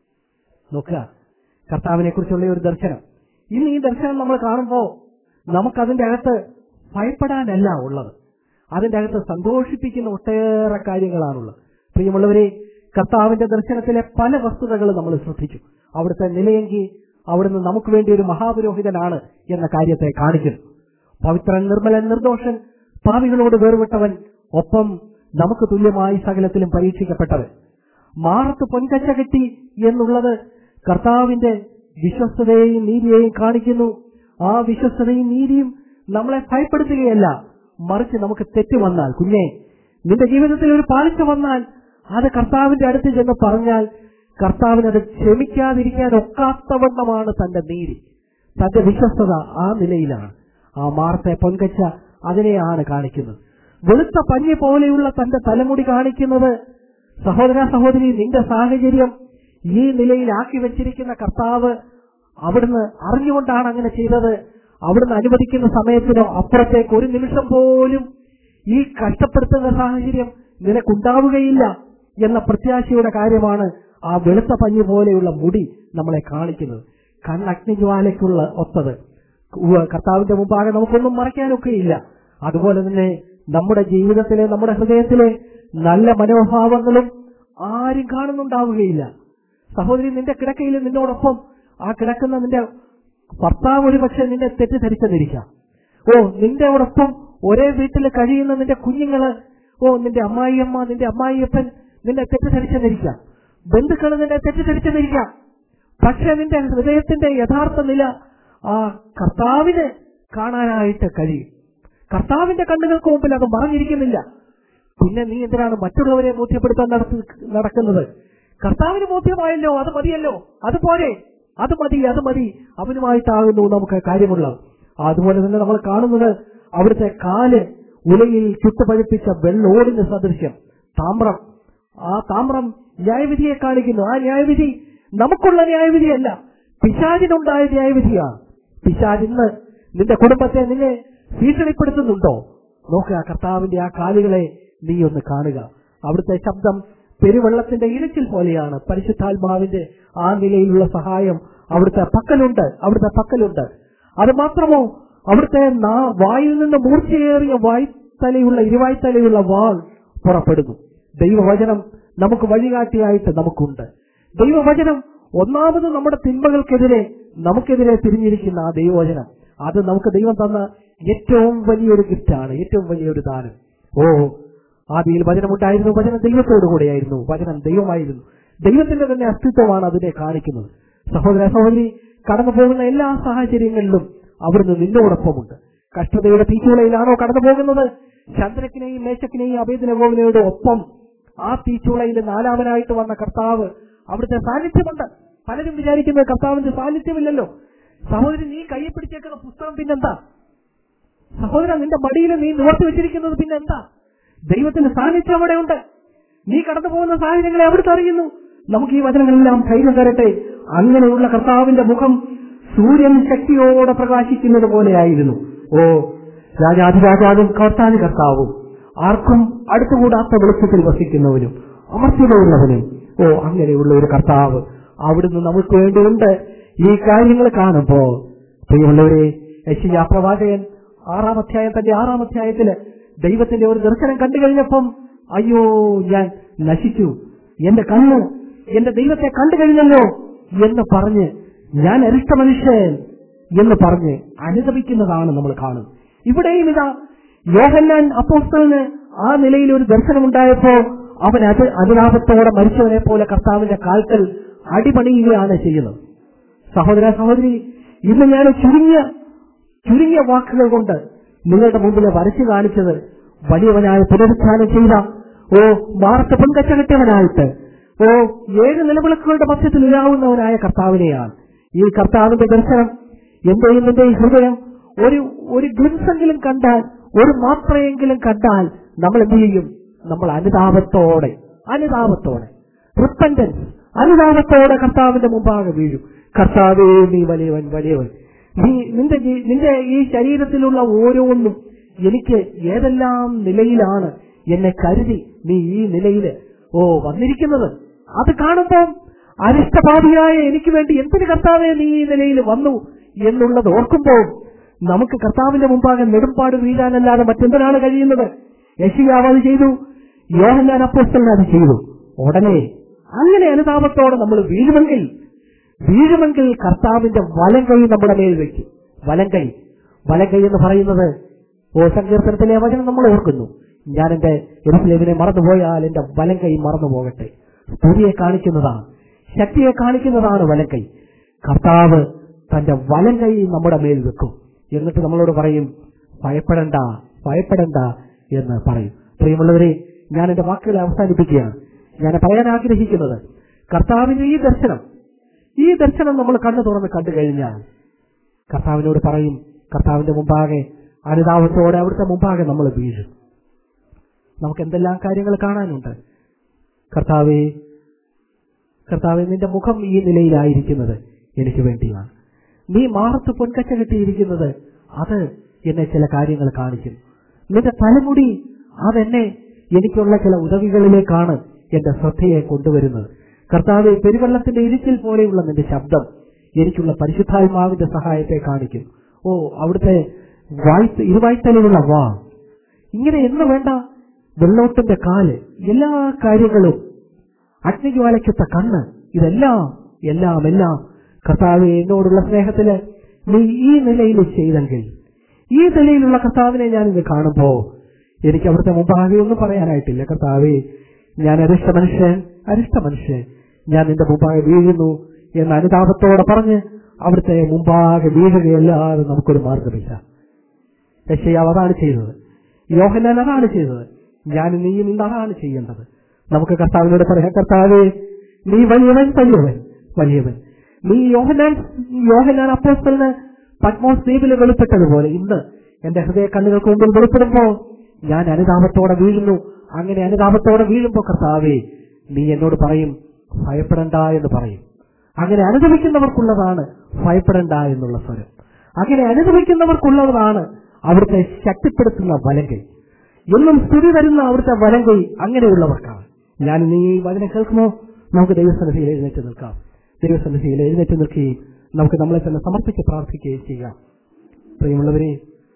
നോക്കുക കർത്താവിനെ കുറിച്ചുള്ള ഒരു ദർശനം ഇന്ന് ഈ ദർശനം നമ്മൾ കാണുമ്പോൾ നമുക്കതിന്റെ അകത്ത് ഭയപ്പെടാനല്ല ഉള്ളത് അതിന്റെ അകത്ത് സന്തോഷിപ്പിക്കുന്ന ഒട്ടേറെ കാര്യങ്ങളാണുള്ളത് പ്രിയമുള്ളവരെ കർത്താവിന്റെ ദർശനത്തിലെ പല വസ്തുതകൾ നമ്മൾ ശ്രദ്ധിച്ചു അവിടുത്തെ നിലയെങ്കിൽ അവിടുന്ന് നമുക്ക് വേണ്ടി ഒരു മഹാപുരോഹിതനാണ് എന്ന കാര്യത്തെ കാണിക്കുന്നു പവിത്രൻ നിർമ്മലൻ നിർദോഷൻ പാവികളോട് വേർവിട്ടവൻ ഒപ്പം നമുക്ക് തുല്യമായി സകലത്തിലും പരീക്ഷിക്കപ്പെട്ടവൻ മാറത്ത് പൊൻകച്ച കെട്ടി എന്നുള്ളത് കർത്താവിന്റെ വിശ്വസ്തതയെയും നീതിയെയും കാണിക്കുന്നു ആ വിശ്വസ്തതയും നീതിയും നമ്മളെ ഭയപ്പെടുത്തുകയല്ല മറിച്ച് നമുക്ക് തെറ്റ് വന്നാൽ കുഞ്ഞെ നിന്റെ ജീവിതത്തിൽ ഒരു പാളിച്ച വന്നാൽ അത് കർത്താവിന്റെ അടുത്ത് ചെന്ന് പറഞ്ഞാൽ കർത്താവിന് അത് ക്ഷമിക്കാതിരിക്കാൻ ഒക്കാത്തവണ്ണമാണ് തന്റെ നീതി തന്റെ വിശ്വസ്തത ആ നിലയിലാണ് ആ മാറത്തെ പൊൻകച്ച അതിനെയാണ് കാണിക്കുന്നത് വെളുത്ത പഞ്ഞി പോലെയുള്ള തന്റെ തലമുടി കാണിക്കുന്നത് സഹോദര സഹോദരി നിന്റെ സാഹചര്യം ഈ നിലയിലാക്കി വെച്ചിരിക്കുന്ന കർത്താവ് അവിടുന്ന് അറിഞ്ഞുകൊണ്ടാണ് അങ്ങനെ ചെയ്തത് അവിടുന്ന് അനുവദിക്കുന്ന സമയത്തിനോ അപ്പുറത്തേക്ക് ഒരു നിമിഷം പോലും ഈ കഷ്ടപ്പെടുത്തുന്ന സാഹചര്യം നിനക്കുണ്ടാവുകയില്ല എന്ന പ്രത്യാശയുടെ കാര്യമാണ് ആ വെളുത്ത പഞ്ഞി പോലെയുള്ള മുടി നമ്മളെ കാണിക്കുന്നത് കണ്ണഗ്നിജ്വാലയ്ക്കുള്ള ഒത്തത് ഉവ്വ് കർത്താവിന്റെ മുമ്പാകെ നമുക്കൊന്നും മറയ്ക്കാനൊക്കെയില്ല അതുപോലെ തന്നെ നമ്മുടെ ജീവിതത്തിലെ നമ്മുടെ ഹൃദയത്തിലെ നല്ല മനോഭാവങ്ങളും ആരും കാണുന്നുണ്ടാവുകയില്ല സഹോദരി നിന്റെ കിടക്കയിൽ നിന്നോടൊപ്പം ആ കിടക്കുന്ന നിന്റെ ഭർത്താവ് ഒരു പക്ഷെ നിന്നെ തെറ്റിദ്ധരിച്ചെന്നിരിക്കാം ഓ നിന്റെ ഒപ്പം ഒരേ വീട്ടിൽ കഴിയുന്ന നിന്റെ കുഞ്ഞുങ്ങള് ഓ നിന്റെ അമ്മായിയമ്മ നിന്റെ അമ്മായിയപ്പൻ നിന്നെ തെറ്റിദ്ധരിച്ചെന്നിരിക്കാം ബന്ധുക്കൾ നിന്നെ തെറ്റിദ്ധരിച്ചെന്നിരിക്കാം പക്ഷെ നിന്റെ ഹൃദയത്തിന്റെ യഥാർത്ഥ നില ആ കർത്താവിന് കാണാനായിട്ട് കഴിയും കർത്താവിന്റെ കണ്ണുകൾക്ക് മുമ്പിൽ അത് മറഞ്ഞിരിക്കുന്നില്ല പിന്നെ നീ എന്തിനാണ് മറ്റുള്ളവരെ ബോധ്യപ്പെടുത്താൻ നടത്തി നടക്കുന്നത് കർത്താവിന് ബോധ്യമായല്ലോ അത് മതിയല്ലോ അത് പോരെ അത് മതി അത് മതി അവനുമായിട്ടാകുന്നു നമുക്ക് കാര്യമുള്ളത് അതുപോലെ തന്നെ നമ്മൾ കാണുന്നത് അവിടുത്തെ കാല് ഉലയിൽ ചുട്ടുപഴിപ്പിച്ച വെള്ളോടിന് സദൃശ്യം താമ്രം ആ താമ്രം ന്യായവിധിയെ കാണിക്കുന്നു ആ ന്യായവിധി നമുക്കുള്ള ന്യായവിധിയല്ല പിശാചിനുണ്ടായ ന്യായവിധിയാണ് പിശാജ് ഇന്ന് നിന്റെ കുടുംബത്തെ നിന്നെ ഭീഷണിപ്പെടുത്തുന്നുണ്ടോ നോക്കുക കർത്താവിന്റെ ആ കാലുകളെ നീ ഒന്ന് കാണുക അവിടുത്തെ ശബ്ദം പെരുവെള്ളത്തിന്റെ ഇരച്ചിൽ പോലെയാണ് പരിശുദ്ധാത്മാവിന്റെ ആ നിലയിലുള്ള സഹായം അവിടുത്തെ പക്കലുണ്ട് അവിടുത്തെ പക്കലുണ്ട് അത് മാത്രമോ അവിടുത്തെ നാ- വായിൽ നിന്ന് മൂർച്ചയേറിയ വായ്ത്തലയുള്ള ഇരുവായ്ത്തലയുള്ള വാൾ പുറപ്പെടുന്നു ദൈവവചനം നമുക്ക് വഴികാട്ടിയായിട്ട് നമുക്കുണ്ട് ദൈവവചനം ഒന്നാമത് നമ്മുടെ തിന്മകൾക്കെതിരെ നമുക്കെതിരെ തിരിഞ്ഞിരിക്കുന്ന ആ ദൈവവചനം അത് നമുക്ക് ദൈവം തന്ന ഏറ്റവും വലിയൊരു ഗിഫ്റ്റാണ് ഏറ്റവും വലിയൊരു ദാനം ഓ ആദിയിൽ വചനമുണ്ടായിരുന്നു വചനം ദൈവത്തോടു കൂടെയായിരുന്നു വചനം ദൈവമായിരുന്നു ദൈവത്തിന്റെ തന്നെ അസ്തിത്വമാണ് അതിനെ കാണിക്കുന്നത് സഹോദര സഹോദരി കടന്നു പോകുന്ന എല്ലാ സാഹചര്യങ്ങളിലും അവിടുന്ന് നിന്നോടൊപ്പമുണ്ട് കഷ്ടതയുടെ തീച്ചുളയിലാണോ കടന്നു പോകുന്നത് ചന്ദ്രക്കിനെയും മേശക്കിനെയും അഭേദനഗോവിനയുടെ ഒപ്പം ആ തീച്ചുളയിൽ നാലാമനായിട്ട് വന്ന കർത്താവ് അവിടുത്തെ സാന്നിധ്യമുണ്ട് പലരും വിചാരിക്കുന്നത് കർത്താവിന്റെ സാന്നിധ്യമില്ലല്ലോ സഹോദരി നീ കയ്യെ പിടിച്ചേക്കുന്ന പുസ്തകം പിന്നെന്താ സഹോദരൻ നിന്റെ മടിയിൽ നീ നിവർത്തി വെച്ചിരിക്കുന്നത് പിന്നെന്താ ദൈവത്തിന്റെ സാന്നിധ്യം അവിടെയുണ്ട് നീ കടന്നു പോകുന്ന സാഹചര്യങ്ങളെ അവിടുത്തെ അറിയുന്നു നമുക്ക് ഈ വചനങ്ങളെല്ലാം ധൈര്യം തരട്ടെ അങ്ങനെയുള്ള കർത്താവിന്റെ മുഖം സൂര്യൻ ശക്തിയോടെ പ്രകാശിക്കുന്നത് പോലെയായിരുന്നു ഓ രാജാധിരാജാവും കർത്താന് കർത്താവും ആർക്കും അടുത്തുകൂടാത്ത വെളുപ്പത്തിൽ വസിക്കുന്നവനും അമർത്യതയുള്ളവനും ഓ അങ്ങനെയുള്ള ഒരു കർത്താവ് അവിടുന്ന് നമുക്ക് വേണ്ടിയുണ്ട് ഈ കാര്യങ്ങൾ കാണുമ്പോ പ്രിയമുള്ളവരെ യശിയ പ്രവാചകൻ ആറാം അധ്യായം തന്റെ ആറാം അധ്യായത്തില് ദൈവത്തിന്റെ ഒരു ദർശനം കണ്ടു കഴിഞ്ഞപ്പം അയ്യോ ഞാൻ നശിച്ചു എന്റെ കണ്ണ് എന്റെ ദൈവത്തെ കണ്ടു കഴിഞ്ഞല്ലോ എന്ന് പറഞ്ഞ് ഞാൻ അരിഷ്ട മനുഷ്യൻ എന്ന് പറഞ്ഞ് അനുദപിക്കുന്നതാണ് നമ്മൾ കാണുന്നത് ഇവിടെയും ഇതാ യോഹന്നാൻ അപ്പോസ്തലിന് ആ നിലയിൽ ഒരു ദർശനമുണ്ടായപ്പോ അവൻ അത് അനുതാപത്തോടെ മരിച്ചവനെ പോലെ കർത്താവിന്റെ കാൽക്കൽ അടിപണിയുകയാണ് ചെയ്യുന്നത് സഹോദര സഹോദരി ഇന്ന് ഞാൻ ചുരുങ്ങിയ ചുരുങ്ങിയ വാക്കുകൾ കൊണ്ട് നിങ്ങളുടെ മുമ്പിൽ വരച്ചു കാണിച്ചത് വലിയവനായ പുനരുത്ഥാനം ചെയ്ത ഓ മാർത്ത പൊൻകച്ച കെട്ടിയവനായിട്ട് ഓ ഏഴ് നിലവിളക്കുകളുടെ മധ്യത്തിൽ ഇരാവുന്നവനായ കർത്താവിനെയാണ് ഈ കർത്താവിന്റെ ദർശനം എന്റെയും നിന്റെയും ഹൃദയം ഒരു ഒരു ഗ്ലിംസെങ്കിലും കണ്ടാൽ ഒരു മാത്രയെങ്കിലും കണ്ടാൽ നമ്മൾ എന്ത് ചെയ്യും നമ്മൾ അനുതാപത്തോടെ അനുതാപത്തോടെ റിപ്പൻഡൻസ് അനുതാപത്തോടെ കർത്താവിന്റെ മുമ്പാകെ വീഴും കർത്താവേ നീ വലിയവൻ വലിയവൻ നീ നിന്റെ ജീ- നിന്റെ ഈ ശരീരത്തിലുള്ള ഓരോന്നും എനിക്ക് ഏതെല്ലാം നിലയിലാണ് എന്നെ കരുതി നീ ഈ നിലയിൽ ഓ വന്നിരിക്കുന്നത് അത് കാണുമ്പോൾ അരിഷ്ടപാപിയായ എനിക്ക് വേണ്ടി എന്തിന് കർത്താവെ നീ ഈ നിലയിൽ വന്നു എന്നുള്ളത് ഓർക്കുമ്പോൾ നമുക്ക് കർത്താവിന്റെ മുമ്പാകെ നെടുമ്പാട് വീഴാനല്ലാതെ മറ്റെന്തിനാണ് കഴിയുന്നത് യശിയാവ് അത് ചെയ്തു യോഹന്നാൻ അപ്പോസ്റ്റലിന് അത് ചെയ്തു ഉടനെ അങ്ങനെ അനുതാപത്തോടെ നമ്മൾ വീഴുമെങ്കിൽ വീഴുമെങ്കിൽ കർത്താവിന്റെ വലം കൈ നമ്മുടെ മേൽ വെക്കും വലം കൈ വലം കൈ എന്ന് പറയുന്നത് ഓ സങ്കീർത്തനത്തിലെ വചനം നമ്മൾ ഓർക്കുന്നു ഞാൻ എന്റെ എരുസലേമിനെ മറന്നുപോയാൽ എന്റെ വലം കൈ മറന്നു പോകട്ടെ സ്തുതിയെ കാണിക്കുന്നതാണ് ശക്തിയെ കാണിക്കുന്നതാണ് വലം കൈ കർത്താവ് തന്റെ വലം കൈ നമ്മുടെ മേൽ വെക്കും എന്നിട്ട് നമ്മളോട് പറയും ഭയപ്പെടണ്ട ഭയപ്പെടണ്ട എന്ന് പറയും പ്രിയമുള്ളവരെ ഞാൻ എന്റെ വാക്കുകളെ അവസാനിപ്പിക്കുകയാണ് ഞാൻ പറയാൻ ആഗ്രഹിക്കുന്നത് കർത്താവിന്റെ ഈ ദർശനം ഈ ദർശനം നമ്മൾ കണ്ണു തുറന്ന് കണ്ടു കഴിഞ്ഞാൽ കർത്താവിനോട് പറയും കർത്താവിന്റെ മുമ്പാകെ അനുതാപത്തോടെ അവിടുത്തെ മുമ്പാകെ നമ്മൾ വീഴും നമുക്ക് എന്തെല്ലാം കാര്യങ്ങൾ കാണാനുണ്ട് കർത്താവെ കർത്താവെ നിന്റെ മുഖം ഈ നിലയിലായിരിക്കുന്നത് എനിക്ക് വേണ്ടിയാണ് നീ മാറത്ത് പൊൻകച്ച കെട്ടിയിരിക്കുന്നത് അത് എന്നെ ചില കാര്യങ്ങൾ കാണിക്കും നിന്റെ തലമുടി അതെന്നെ എനിക്കുള്ള ചില ഉദവികളിലേക്കാണ് എന്റെ ശ്രദ്ധയെ കൊണ്ടുവരുന്നത് കർത്താവെ പെരുവെള്ളത്തിന്റെ ഇരിച്ചിൽ പോലെയുള്ള നിന്റെ ശബ്ദം എനിക്കുള്ള പരിശുദ്ധാത്മാവിന്റെ സഹായത്തെ കാണിക്കും ഓ അവിടുത്തെ വായ്പ ഇരുവായ്ത്തലിലുള്ള വാ ഇങ്ങനെ എന്ന് വേണ്ട വെള്ളോട്ടിന്റെ കാല് എല്ലാ കാര്യങ്ങളും അഗ്നിജ്വാലയ്ക്കൊത്ത കണ്ണ് ഇതെല്ലാം എല്ലാം എല്ലാം കർത്താവ് എന്നോടുള്ള സ്നേഹത്തില് നീ ഈ നിലയിൽ ചെയ്തെങ്കിൽ ഈ നിലയിലുള്ള കർത്താവിനെ ഞാൻ ഇന്ന് കാണുമ്പോ എനിക്ക് അവിടുത്തെ മുമ്പാകെ ഒന്നും പറയാനായിട്ടില്ല കർത്താവെ ഞാൻ അരിഷ്ട മനുഷ്യൻ അരിഷ്ട മനുഷ്യൻ ഞാൻ നിന്റെ മുമ്പാകെ വീഴുന്നു എന്ന് അനുതാപത്തോടെ പറഞ്ഞ് അവിടുത്തെ മുമ്പാകെ വീഴുകയല്ലാതെ നമുക്കൊരു മാർഗമില്ല യശയാവ് അതാണ് ചെയ്തത് യോഹന്നാൻ അതാണ് ചെയ്തത് ഞാൻ നീയും ഇന്ന് അതാണ് ചെയ്യേണ്ടത് നമുക്ക് കർത്താവിനോട് പറയാം കർത്താവേ നീ വലിയവൻ വലിയവൻ വലിയവൻ നീ യോഹനാൻ യോഹനാൻ അപ്പോസ്റ്റലിന് പത്മോസ് ദ്വീപിൽ വെളിപ്പെട്ടതുപോലെ ഇന്ന് എന്റെ ഹൃദയ കണ്ണുകൾക്ക് മുമ്പിൽ വെളിപ്പെടുമ്പോ ഞാൻ അനുതാപത്തോടെ വീഴുന്നു അങ്ങനെ അനുതാപത്തോടെ വീഴുമ്പോ കർത്താവേ നീ എന്നോട് പറയും ഭയപ്പെടണ്ട എന്ന് പറയും അങ്ങനെ അനുഭവിക്കുന്നവർക്കുള്ളതാണ് ഭയപ്പെടണ്ട എന്നുള്ള സ്വരം അങ്ങനെ അനുഭവിക്കുന്നവർക്കുള്ളതാണ് അവിടുത്തെ ശക്തിപ്പെടുത്തുന്ന വലങ്കൈ എന്നും സ്തുതി തരുന്ന അവിടുത്തെ വലങ്കൈ അങ്ങനെയുള്ളവർക്കാണ് ഞാൻ നീ ഈ വചനം കേൾക്കുമോ നമുക്ക് ദൈവസന്നിധിയിൽ എഴുന്നേറ്റ് നിൽക്കാം ദൈവസന്നിധിയിൽ എഴുന്നേറ്റ് നിൽക്കുകയും നമുക്ക് നമ്മളെ തന്നെ സമർപ്പിച്ച് പ്രാർത്ഥിക്കുകയും ചെയ്യാം പ്രിയമുള്ളവരെ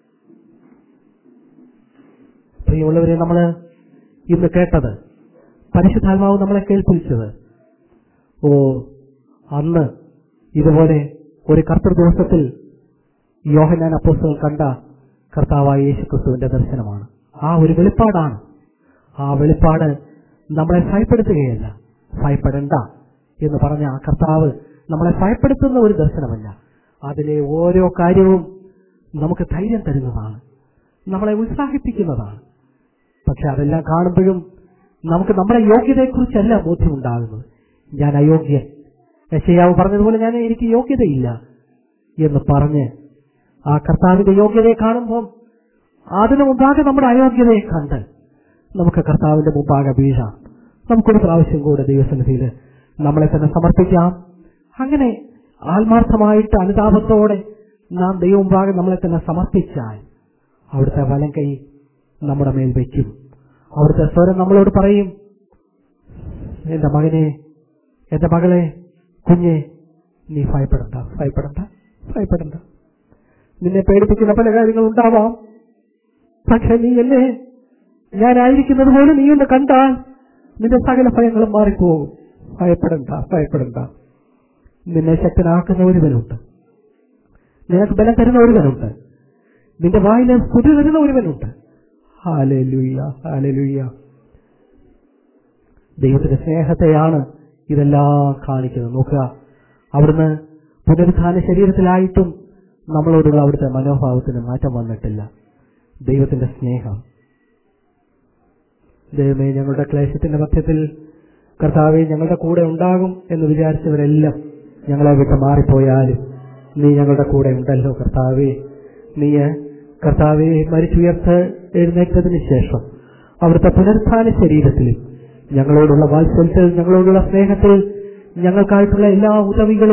പ്രിയമുള്ളവരെ നമ്മൾ ഇന്ന് കേട്ടത് പരിശുദ്ധാത്മാവ് നമ്മളെ കേൾപ്പിച്ചത് ഓ അന്ന് ഇതുപോലെ ഒരു കർത്തൃ ദിവസത്തിൽ യോഹനാൻ അപ്പോസ്തലൻ കണ്ട കർത്താവായ യേശുക്രിസ്തുവിന്റെ ദർശനമാണ് ആ ഒരു വെളിപ്പാടാണ് ആ വെളിപ്പാട് നമ്മളെ ഭയപ്പെടുത്തുകയല്ല ഭയപ്പെടണ്ട എന്ന് പറഞ്ഞ ആ കർത്താവ് നമ്മളെ ഭയപ്പെടുത്തുന്ന ഒരു ദർശനമല്ല അതിലെ ഓരോ കാര്യവും നമുക്ക് ധൈര്യം തരുന്നതാണ് നമ്മളെ ഉത്സാഹിപ്പിക്കുന്നതാണ് പക്ഷെ അതെല്ലാം കാണുമ്പോഴും നമുക്ക് നമ്മുടെ യോഗ്യതയെക്കുറിച്ചല്ല ബോധ്യമുണ്ടാകുന്നത് ഞാൻ അയോഗ്യൻ യശയാവ് പറഞ്ഞതുപോലെ ഞാൻ എനിക്ക് യോഗ്യതയില്ല എന്ന് പറഞ്ഞ് ആ കർത്താവിന്റെ യോഗ്യതയെ കാണുമ്പോൾ അതിനു മുമ്പാകെ നമ്മുടെ അയോഗ്യതയെ കണ്ട് നമുക്ക് കർത്താവിന്റെ മുമ്പാകെ വീഴാം നമുക്കൊരു പ്രാവശ്യം കൂടെ ദൈവസന്നിധിയിൽ നമ്മളെ തന്നെ സമർപ്പിക്കാം അങ്ങനെ ആത്മാർത്ഥമായിട്ട് അനുതാപത്തോടെ നാം ദൈവമുമ്പാകെ നമ്മളെ തന്നെ സമർപ്പിച്ചാൽ അവിടുത്തെ വലം കൈ നമ്മുടെ മേൽ വയ്ക്കും അവിടുത്തെ സ്വരം നമ്മളോട് പറയും എന്റെ മകനെ എന്റെ മകളെ കുഞ്ഞെ നീ ഭയപ്പെടണ്ട ഭയപ്പെടണ്ട ഭയപ്പെടണ്ട നിന്നെ പേടിപ്പിക്കുന്ന പല കാര്യങ്ങളും ഉണ്ടാവാം പക്ഷെ നീ എന്നെ ഞാനായിരിക്കുന്നത് പോലെ നീ ഒന്ന് കണ്ടാൽ നിന്റെ സകല ഭയങ്ങളും മാറിപ്പോകും ഭയപ്പെടണ്ട ഭയപ്പെടണ്ട നിന്നെ ശക്തനാക്കുന്ന ഒരുവനുണ്ട് നിനക്ക് ബലം തരുന്ന ഒരുവനുണ്ട് നിന്റെ വായിലെ സ്തുതി തരുന്ന ഒരുവനുണ്ട് ഹാലലുയ്യ ഹാലലുയ്യ ദൈവത്തിന്റെ സ്നേഹത്തെയാണ് ഇതെല്ലാം കാണിക്കുന്നത് നോക്കുക അവിടുന്ന് പുനരുത്ഥാന ശരീരത്തിലായിട്ടും നമ്മളോടുള്ള അവിടുത്തെ മനോഭാവത്തിന് മാറ്റം വന്നിട്ടില്ല ദൈവത്തിന്റെ സ്നേഹം ദൈവമേ ഞങ്ങളുടെ ക്ലേശത്തിന്റെ മധ്യത്തിൽ കർത്താവെ ഞങ്ങളുടെ കൂടെ ഉണ്ടാകും എന്ന് വിചാരിച്ചവരെല്ലാം ഞങ്ങളെ വിട്ട് മാറിപ്പോയാലും നീ ഞങ്ങളുടെ കൂടെ ഉണ്ടല്ലോ കർത്താവെ നീ കർത്താവെ മരിച്ചുയർത്ത് എഴുന്നേറ്റതിന് ശേഷം അവിടുത്തെ പുനരുത്ഥാന ശരീരത്തിൽ ഞങ്ങളോടുള്ള വാത്സല്യത്തിൽ ഞങ്ങളോടുള്ള സ്നേഹത്തിൽ ഞങ്ങൾക്കായിട്ടുള്ള എല്ലാ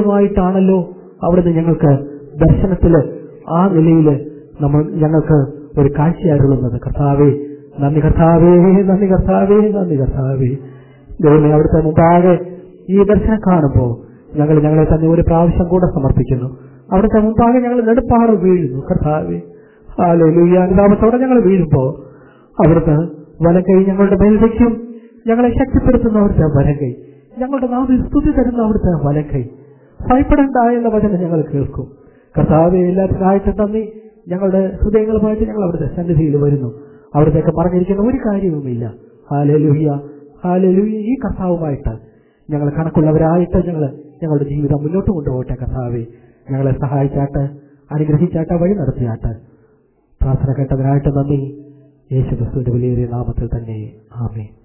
ഉദവികളുമായിട്ടാണല്ലോ അവിടുന്ന് ഞങ്ങൾക്ക് ദർശനത്തില് ആ നിലയിൽ നമ്മൾ ഞങ്ങൾക്ക് ഒരു കാഴ്ചയായിരുന്നത് കർത്താവേ നന്ദി കർത്താവേ നന്ദി കർത്താവേ നന്ദി കർത്താവേ ദൈവമേ അവിടുത്തെ മുമ്പാകെ ഈ ദർശനം കാണുമ്പോൾ ഞങ്ങൾ ഞങ്ങളെ തന്നെ ഒരു പ്രാവശ്യം കൂടെ സമർപ്പിക്കുന്നു അവിടുത്തെ മുമ്പാകെ ഞങ്ങൾ നെടുപ്പാട് വീഴുന്നു കർത്താവേ ഹാലൂയ അനുതാപത്തോടെ ഞങ്ങൾ വീഴുമ്പോൾ അവിടുത്തെ വലക്കൈ ഞങ്ങളുടെ മേൽ വയ്ക്കും ഞങ്ങളെ ശക്തിപ്പെടുത്തുന്ന അവിടുത്തെ വലക്കൈ ഞങ്ങളുടെ നാവിൽ സ്തുതി തരുന്ന അവിടുത്തെ വലക്കൈ ഭയപ്പെടേണ്ട എന്ന വചനം ഞങ്ങൾ കേൾക്കും കർത്താവെ എല്ലാത്തിനായിട്ട് നന്ദി ഞങ്ങളുടെ ഹൃദയങ്ങളുമായിട്ട് ഞങ്ങൾ അവിടുത്തെ സന്നിധിയിൽ വരുന്നു അവിടത്തേക്ക് പറഞ്ഞിരിക്കുന്ന ഒരു കാര്യവുമില്ല ഹാലലുഹിയ ഹാലലുഹിയ ഈ കർത്താവുമായിട്ട് ഞങ്ങൾ കണക്കുള്ളവരായിട്ട് ഞങ്ങൾ ഞങ്ങളുടെ ജീവിതം മുന്നോട്ട് കൊണ്ടുപോകട്ടെ കർത്താവെ ഞങ്ങളെ സഹായിച്ചാട്ട് അനുഗ്രഹിച്ചാട്ട് വഴി നടത്തിയാട്ട് പ്രാർത്ഥന കേട്ടതിനായിട്ട് നന്ദി യേശു ക്രിസ്തുവിന്റെ വിലയേറിയ നാമത്തിൽ തന്നെ ആമേ